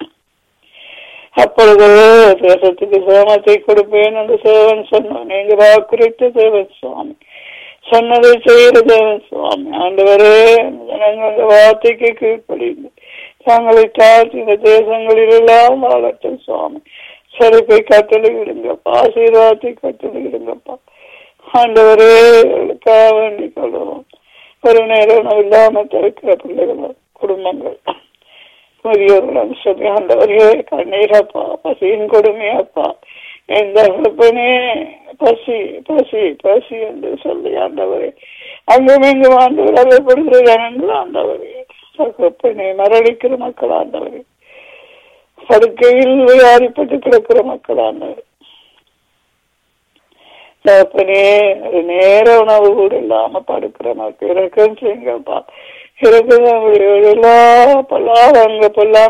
அப்பொழுது தேசத்துக்கு சேமத்தை கொடுப்பேன் என்று தேவன் சொன்னான் நீங்க வாக்குரைத்த தேவன் சுவாமி சொன்னதை செய்கிற தேவன் சுவாமி ஆண்டவரே ஜனங்கள் வார்த்தைக்கு கீழ்ப்படிந்து தங்களை தாழ்த்தி இந்த தேசங்களில் எல்லாம் வாழட்டும் சுவாமி செழிப்பை கட்டளையிடுங்கப்பா ஆசீர்வாதத்தை கட்டளையிடுங்கப்பா ஆண்டவரே அவர்களுக்காக வேண்டிக் கொள்வோம் ஒரு நேரம் இல்லாம தவிக்கிற பிள்ளைகள் குடும்பங்கள் முதியோர்களும் சொல்லி ஆண்டவரே கண்ணீரப்பா பசியின் கொடுமையப்பா எந்த தகப்பனே பசி பசி பசி என்று சொல்லி ஆண்டவரே அங்கும் இங்கும் ஆண்டவர் அவைப்படுகிற ஜனங்கள் ஆண்டவரே தகப்பனே மரணிக்கிற மக்கள் ஆண்டவரே படுக்கையில் வியாதிப்பட்டு கிடக்கிற மக்கள் ஆண்டவர் தகப்பனே ஒரு நேர உணவு கூட இல்லாம படுக்கிற மக்கள் இறக்கம் செய்யுங்கப்பா எல்லா பொல்லாதங்க பொல்லா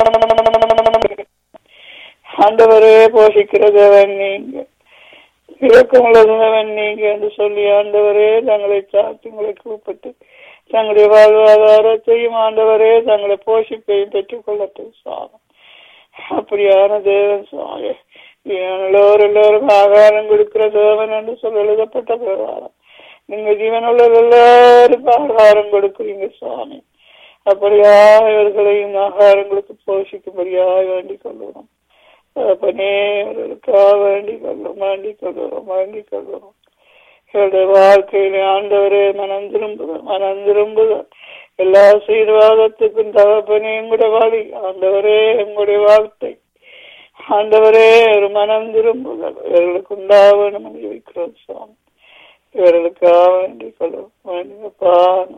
ஆண்டவரே போஷிக்கிறதவன் நீங்க இறக்கமுள்ளதவன் நீங்க என்று சொல்லி ஆண்டவரே தங்களை சாத்தி உங்களை கூப்பிட்டு தங்களுடைய வாழ்வாதாரத்தையும் ஆண்டவரே தங்களை போஷிப்பையும் பெற்றுக் கொள்ளட்டும் சுவாமி அப்படியான தேவன் சுவாமி எல்லோரும் எல்லோரும் ஆகாரம் கொடுக்கிற தேவன் என்று சொல்ல எழுதப்பட்ட பிரகாரம் நீங்க ஜீவனுள்ள எல்லாருக்கும் ஆகாரம் கொடுக்குறீங்க சுவாமி அப்படியா இவர்களையும் ஆகாரம் கொடுத்து போஷிக்கும்படியா வேண்டிக் கொள்ளுவோம் அப்பனே இவர்களுக்காக வேண்டிக் கொள்ளும் வேண்டிக் கொள்ளுவோம் வேண்டிக் கொள்ளுவோம் எங்களுடைய வாழ்க்கையில ஆண்டவரே மனம் திரும்புதல் மனம் திரும்புதல் எல்லா சீர்வாதத்துக்கும் தகப்பனே எங்களுடைய வழி ஆண்டவரே எங்களுடைய வாழ்க்கை ஆண்டவரே ஒரு மனம் திரும்புதல் இவர்களுக்கு உண்டாகணும் என்று இருக்கிறோம் சுவாமி இவர்களுக்காக வேண்டிக் கொள்ளும் வேண்டியப்பா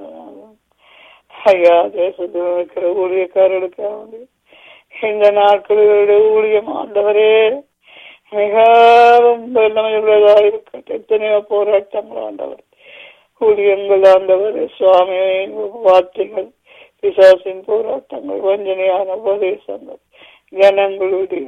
ஐயா தேசத்தில் இருக்கிற ஊழியக்காரர்களுக்காக வேண்டி இந்த நாட்களில் ஊழியம் ஆண்டவரே மிகவும் வல்லமையுள்ளதா இருக்கட்டும் எத்தனையோ போராட்டங்கள் ஆண்டவர் ஊழியங்கள் ஆண்டவர் சுவாமி வார்த்தைகள் பிசாசின் போராட்டங்கள் வஞ்சனையான உபதேசங்கள் ஜனங்களுடைய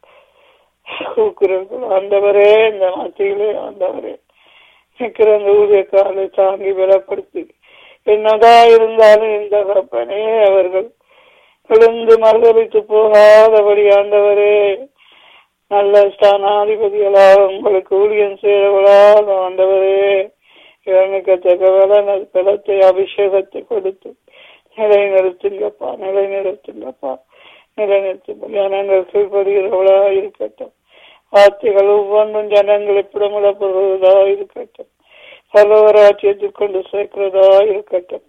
கூக்குரல்கள் ஆண்டவரே இந்த மத்தியிலே ஆண்டவரே நிற்கிற அந்த ஊழியக்காரரை தாங்கி பலப்படுத்தி என்னதான் இருந்தாலும் இந்த கப்பனே அவர்கள் விழுந்து மறுதளித்து போகாதபடி ஆண்டவரே நல்ல ஸ்தானாதிபதிகளாக உங்களுக்கு ஊழியம் செய்தவளால் ஆண்டவரே இறங்கத்தக்க வளன பலத்தை அபிஷேகத்தை கொடுத்து நிலைநிறுத்துங்கப்பா நிலைநிறுத்துங்கப்பா நிலைநிறுத்தும் ஜனங்கள் கீழ்படுகிறவளா இருக்கட்டும் வார்த்தைகள் ஒவ்வொன்றும் ஜனங்கள் எப்படமுடப்படுவதா இருக்கட்டும் சர்வராட்சியத்துக் கொண்டு சேர்க்கிறதா இருக்கட்டும்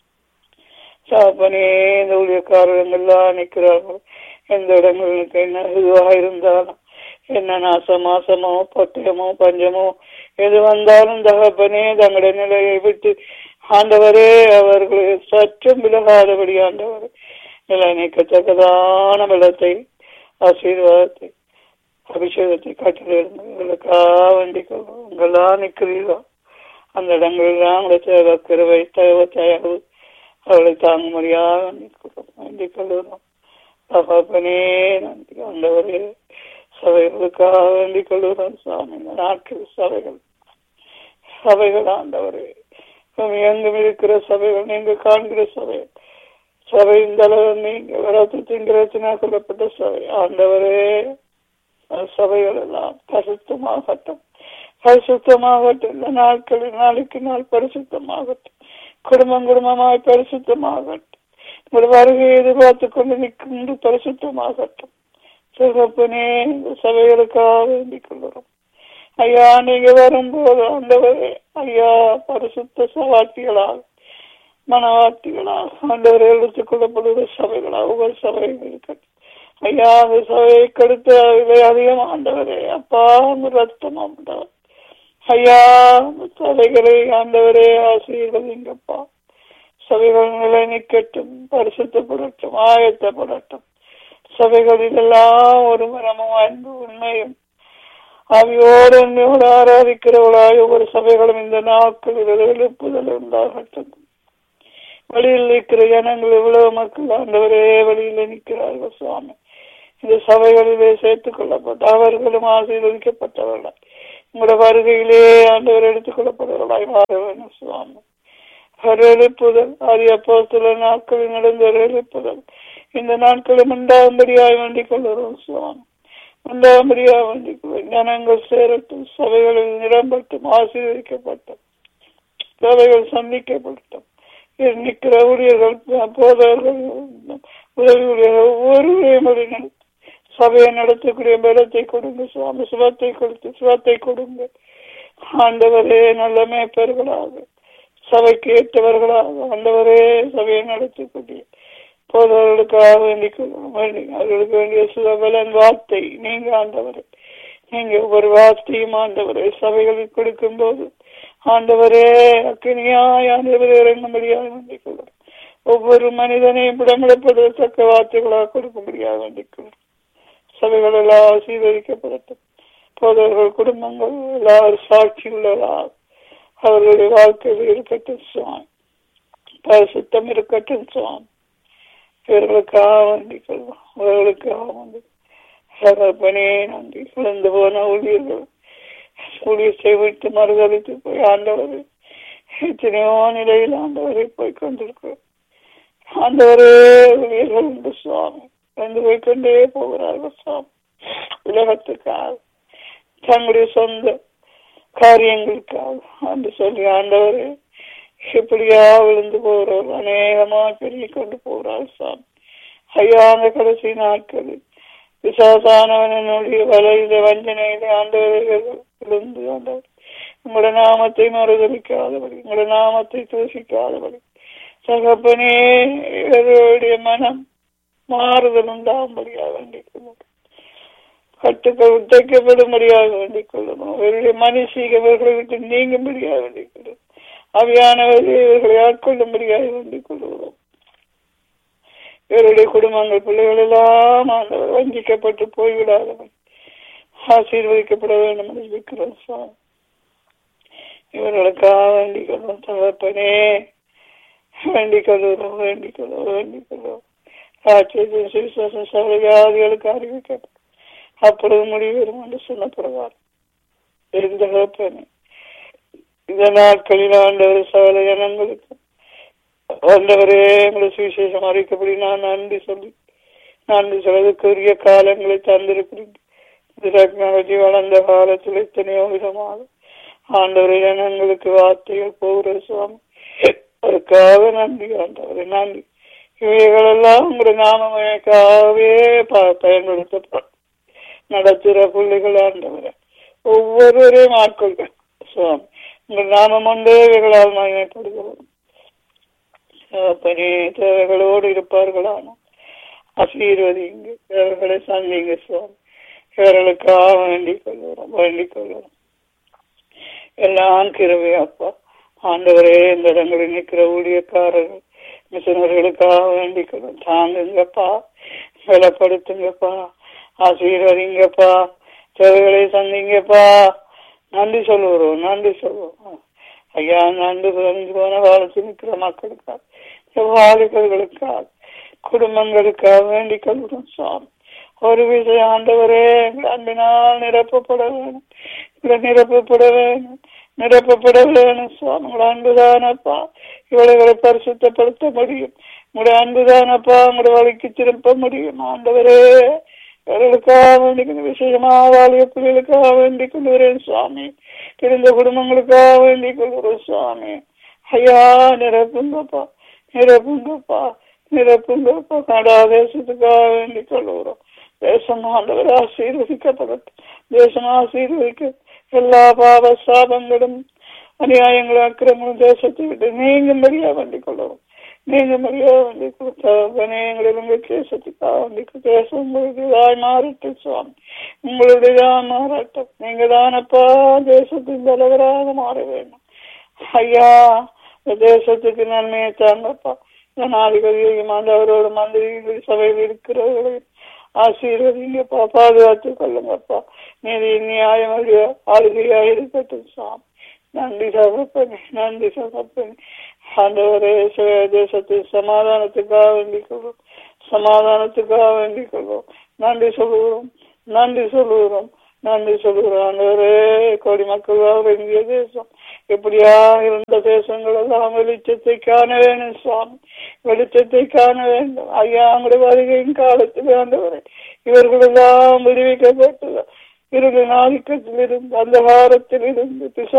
சாப்பனே இந்த ஊழியக்காரர்கள் எல்லாம் நிற்கிறார்கள் எந்த இடங்களுக்கு என்ன இதுவாக இருந்தாலும் என்ன நாச மாசமோ பட்டயமோ பஞ்சமோ எது வந்தாலும் தகப்பனே தங்களுடைய நிலையை விட்டு ஆண்டவரே அவர்கள் சற்றும் விலகாதபடி ஆண்டவர் நிலை நீக்கத்தக்கதான பலத்தை ஆசீர்வாதத்தை அபிஷேகத்தை கட்டிலிருந்தவர்களுக்காக வேண்டிக் கொள்வோம் உங்களெல்லாம் நிற்கிறீர்களோ அந்த இடங்களெல்லாம் உங்களை தேவை கருவை தேவை தயவு அவளை தாங்க முடியாத வேண்டிக் கொள்கிறோம் தகப்பனே நன்றி ஆண்டவரே சபைகளுக்காக வேண்டிக் கொள்கிறோம் சுவாமி இந்த நாட்கள் சபைகள் சபைகள் ஆண்டவரே எங்கும் இருக்கிற சபைகள் நீங்க காண்கிற சபை சபையின் தலைவர் நீங்க வரத்து திங்கிறதுனா சொல்லப்பட்ட சபை ஆண்டவரே சபைகள் எல்லாம் பரிசுத்தமாகட்டும் பரிசுத்தமாகட்டும் இந்த நாட்களில் நாளுக்கு நாள் பரிசுத்தமாகட்டும் குடும்பம் குடும்பமாய் பரிசுத்தமாகட்டும் ஒரு வருகை எதிர்பார்த்து கொண்டு நிற்கும் பரிசுத்தமாகட்டும் சிறப்பனே இந்த சபைகளுக்காக வேண்டிக் கொள்கிறோம் ஐயா நீங்க வரும்போது ஆண்டவரே ஐயா பரிசுத்த சவாட்டிகளால் மனவாட்டிகளால் ஆண்டவரை எடுத்துக் கொள்ளப்படுகிற சபைகளாக ஒவ்வொரு சபையும் இருக்கட்டும் ஐயா அந்த சபையை கெடுத்த விலை அதிகம் ஆண்டவரே அப்பா அந்த ரத்தம் ஆண்டவர் ஐயா அந்த சபைகளை ஆண்டவரே ஆசீர்வதிங்கப்பா சபைகள் நிலை நிற்கட்டும் பரிசுத்தப்படட்டும் ஆயத்தப்படட்டும் சபைகளில் எல்லாம் ஒரு மரமும் அன்பு உண்மையும் அவையோடு உண்மையோடு ஆராதிக்கிறவளாய் ஒவ்வொரு சபைகளும் இந்த நாட்களில் எழுப்புதல் உண்டாகட்டும் வழியில் நிற்கிற ஜனங்கள் எவ்வளவு மக்கள் ஆண்டவரே வழியில் நிற்கிறார்கள் சுவாமி இந்த சபைகளிலே சேர்த்துக் கொள்ளப்பட்ட அவர்களும் ஆசீர்வதிக்கப்பட்டவர்களாய் உங்களோட வருகையிலே ஆண்டவர் எடுத்துக் கொள்ளப்படுவர்களாய் மாற வேண்டும் சுவாமி ஒரு எழுப்புதல் அது அப்போ சில நாட்களில் நடந்த ஒரு எழுப்புதல் இந்த நாட்களும் உண்டாகும்படியாய் வேண்டிக் கொள்கிறோம் சுவாமி உண்டாகும்படியாக வேண்டிக் கொள்வோம் ஜனங்கள் சேரட்டும் சபைகளில் நிரம்பட்டும் ஆசீர்வதிக்கப்பட்டும் சபைகள் சந்திக்கப்பட்டும் நிற்கிற ஊழியர்கள் போதவர்கள் உதவி ஊழியர்கள் ஒவ்வொருவரையும் நடத்தி சபையை நடத்தக்கூடிய பலத்தை கொடுங்க சுவாமி சுபத்தை கொடுத்து சுபத்தை கொடுங்க ஆண்டவரே நல்ல மேய்ப்பர்களாக சபைக்கு ஏற்றவர்களாக ஆண்டவரே சபையை நடத்தக்கூடிய போதவர்களுக்காக வேண்டிக் வேண்டி அவர்களுக்கு வேண்டிய சுபலன் வார்த்தை நீங்க ஆண்டவரே நீங்க ஒவ்வொரு வார்த்தையும் ஆண்டவரே சபைகளில் கொடுக்கும் போது ஆண்டவரே அக்கினியாய் ஆண்டவரே இறங்கும்படியாக வேண்டிக் கொள்ளும் ஒவ்வொரு மனிதனையும் விடமிடப்படுவதற்க வார்த்தைகளாக கொடுக்கும்படியாக வேண்டிக் கொள்ளும் சபைகள் எல்லாம் ஆசீர்வதிக்கப்படட்டும் போதவர்கள் குடும்பங்கள் எல்லாரும் சாட்சி உள்ளதாக அவர்களுடைய வாழ்க்கையில் இருக்கட்டும் சுவாமி பரிசுத்தம் இருக்கட்டும் சுவாமி இவர்களுக்காக வேண்டிக் கொள்வோம் அவர்களுக்காக வந்து சகப்பனே நன்றி விழுந்து போன ஊழியர்கள் ஊழியத்தை விட்டு மறுதளித்து போய் ஆண்டவர் எத்தனையோ நிலையில் ஆண்டவரை போய் கொண்டிருக்கிறோம் ஆண்டவரே ஊழியர்கள் உண்டு சுவாமி வந்து போய்கொண்டே போகிறார்கள் சுவாமி உலகத்துக்காக தங்களுடைய சொந்த காரியங்களுக்காக என்று சொல்லி ஆண்டவரே எப்படியா விழுந்து போறோம் அநேகமா பெருகி கொண்டு போறாள் சாமி ஐயா அந்த கடைசி நாட்களில் விசாசானவனுடைய வலையில வஞ்சனையில ஆண்டவர்கள் விழுந்து ஆண்டவர் உங்களோட நாமத்தை மறுதளிக்காதபடி உங்களோட நாமத்தை தூசிக்காதபடி சகப்பனே இவர்களுடைய மனம் மாறுதல் உண்டாகும்படியாக வேண்டிக் கொள்ளும் கட்டுக்கள் உத்தைக்கப்படும்படியாக வேண்டிக் கொள்ளும் அவருடைய மனுஷீக இவர்களை விட்டு நீங்கும்படியாக வேண்டிக் கொள்ளும் அவையானவர்கள் இவர்களை ஆட்கொள்ளும்படியாக வேண்டிக் கொள்கிறோம் இவருடைய குடும்பங்கள் பிள்ளைகள் எல்லாம் ஆண்டவர் வஞ்சிக்கப்பட்டு போய்விடாதவன் ஆசீர்வதிக்கப்பட வேண்டும் என்று இருக்கிறோம் சுவாமி இவர்களுக்காக வேண்டிக் கொள்ளும் தகப்பனே வேண்டிக் கொள்கிறோம் வேண்டிக் கொள்ளும் வேண்டிக் கொள்ளும் ராட்சியத்தின் சுவிசேஷம் சகல வியாதிகளுக்கு அறிவிக்கப்படும் அப்பொழுது முடிவரும் என்று சொல்லப்படுவார் இருந்த தகப்பனே இந்த நாட்களில் ஆண்டவர் சகல ஜனங்களுக்கு ஆண்டவரே எங்களை சுவிசேஷம் அறிக்கப்படி நான் நன்றி சொல்லி நன்றி சொல்வதற்குரிய காலங்களை தந்திருக்கிறீங்க டெக்னாலஜி வளர்ந்த காலத்தில் எத்தனையோ விதமாக ஆண்டவரை ஜனங்களுக்கு வார்த்தைகள் போகிற சுவாமி அதுக்காக நன்றி ஆண்டவரை நன்றி இவைகளெல்லாம் உங்களுடைய நாமமயக்காகவே பயன்படுத்தப்படும் நடத்துகிற பிள்ளைகள் ஆண்டவரை ஒவ்வொருவரையும் ஆட்கொள்கள் சுவாமி உங்கள் நாமம் ஒன்றே இவைகளால் மகிமைப்படுகிறது தகப்பனே தேவைகளோடு இருப்பார்களான ஆசீர்வதிங்க தேவைகளை சந்திங்க சுவாமி இவர்களுக்காக வேண்டிக் கொள்கிறோம் வேண்டிக் கொள்கிறோம் எல்லாம் கிருவே அப்பா ஆண்டவரே இந்த இடங்களில் நிற்கிற ஊழியக்காரர்கள் மிஷனர்களுக்காக வேண்டிக் கொள்ளும் தாங்குங்கப்பா பலப்படுத்துங்கப்பா ஆசீர்வதிங்கப்பா தேவைகளை சந்திங்கப்பா நன்றி சொல்லுகிறோம் நன்றி சொல்லுவோம் ஐயா நன்றி புரிஞ்சு போன காலத்தில் நிற்கிற மக்களுக்காக வாலிபர்களுக்காக குடும்பங்களுக்காக வேண்டிக் கொள்கிறோம் சுவாமி ஒரு விதை ஆண்டவரே எங்கள் அன்பினால் நிரப்பப்பட வேணும் இவளை நிரப்பப்பட வேணும் நிரப்பப்பட வேணும் சுவாமி உங்களோட அன்புதானப்பா இவளைகளை பரிசுத்தப்படுத்த முடியும் உங்களுடைய அன்புதானப்பா உங்களுடைய வழிக்கு திருப்ப முடியும் ஆண்டவரே இவர்களுக்காக வேண்டிக் விசேஷமாக வாழிய பிள்ளைகளுக்காக வேண்டிக் கொள்கிறேன் சுவாமி பிறந்த குடும்பங்களுக்காக வேண்டிக் கொள்கிறோம் சுவாமி ஐயா நிரப்புங்கப்பா நிரப்புங்கப்பா நிரப்புங்கப்பா கடா தேசத்துக்காக வேண்டிக் கொள்கிறோம் தேசம் ஆண்டவர் ஆசீர்வதிக்கப்படட்டும் தேசம் ஆசீர்வதிக்க எல்லா பாவ சாபங்களும் அநியாயங்களும் அக்கிரமும் தேசத்தை விட்டு நீங்கும்படியா வேண்டிக் கொள்ளுவோம் நீங்கும்படியா வேண்டிக் கொடுத்தவனே எங்களில் உங்கள் தேசத்துக்காக வேண்டிக் தேசம் உங்களுடையதாய் மாறட்டும் சுவாமி உங்களுடையதான் மாறட்டும் நீங்க தானப்பா தேசத்தின் தலைவராக மாற வேண்டும் ஐயா இந்த தேசத்துக்கு நன்மையை தாங்கப்பா ஜனாதிபதியையும் ஆண்டவரோட மந்திரி சபையில் இருக்கிறவர்களையும் ஆசீர்வதிங்கப்பா பாதுகாத்துக் கொள்ளுங்கப்பா நீதி நியாயம் ஆளுகையா இருக்கட்டும் சாமி நன்றி சகப்பனே நன்றி சகப்பனே ஆண்டவரே தேசத்தின் சமாதானத்துக்காக வேண்டிக் கொள்வோம் சமாதானத்துக்காக வேண்டிக் கொள்வோம் நன்றி சொல்லுகிறோம் நன்றி சொல்லுகிறோம் நன்றி சொல்லுகிறோம் ஆண்டவரே கோடி மக்கள் வாழ்ற இந்திய தேசம் எப்படியா இருந்த தேசங்கள் எல்லாம் வெளிச்சத்தை காண வேண்டும் சுவாமி வெளிச்சத்தை காண வேண்டும் ஐயா உங்களுடைய வருகையின் காலத்தில் ஆண்டவரே இவர்கள் எல்லாம் விடுவிக்கப்பட்டு இருள் ஆதிக்கத்தில் இருந்து அந்த வாரத்தில் இருந்து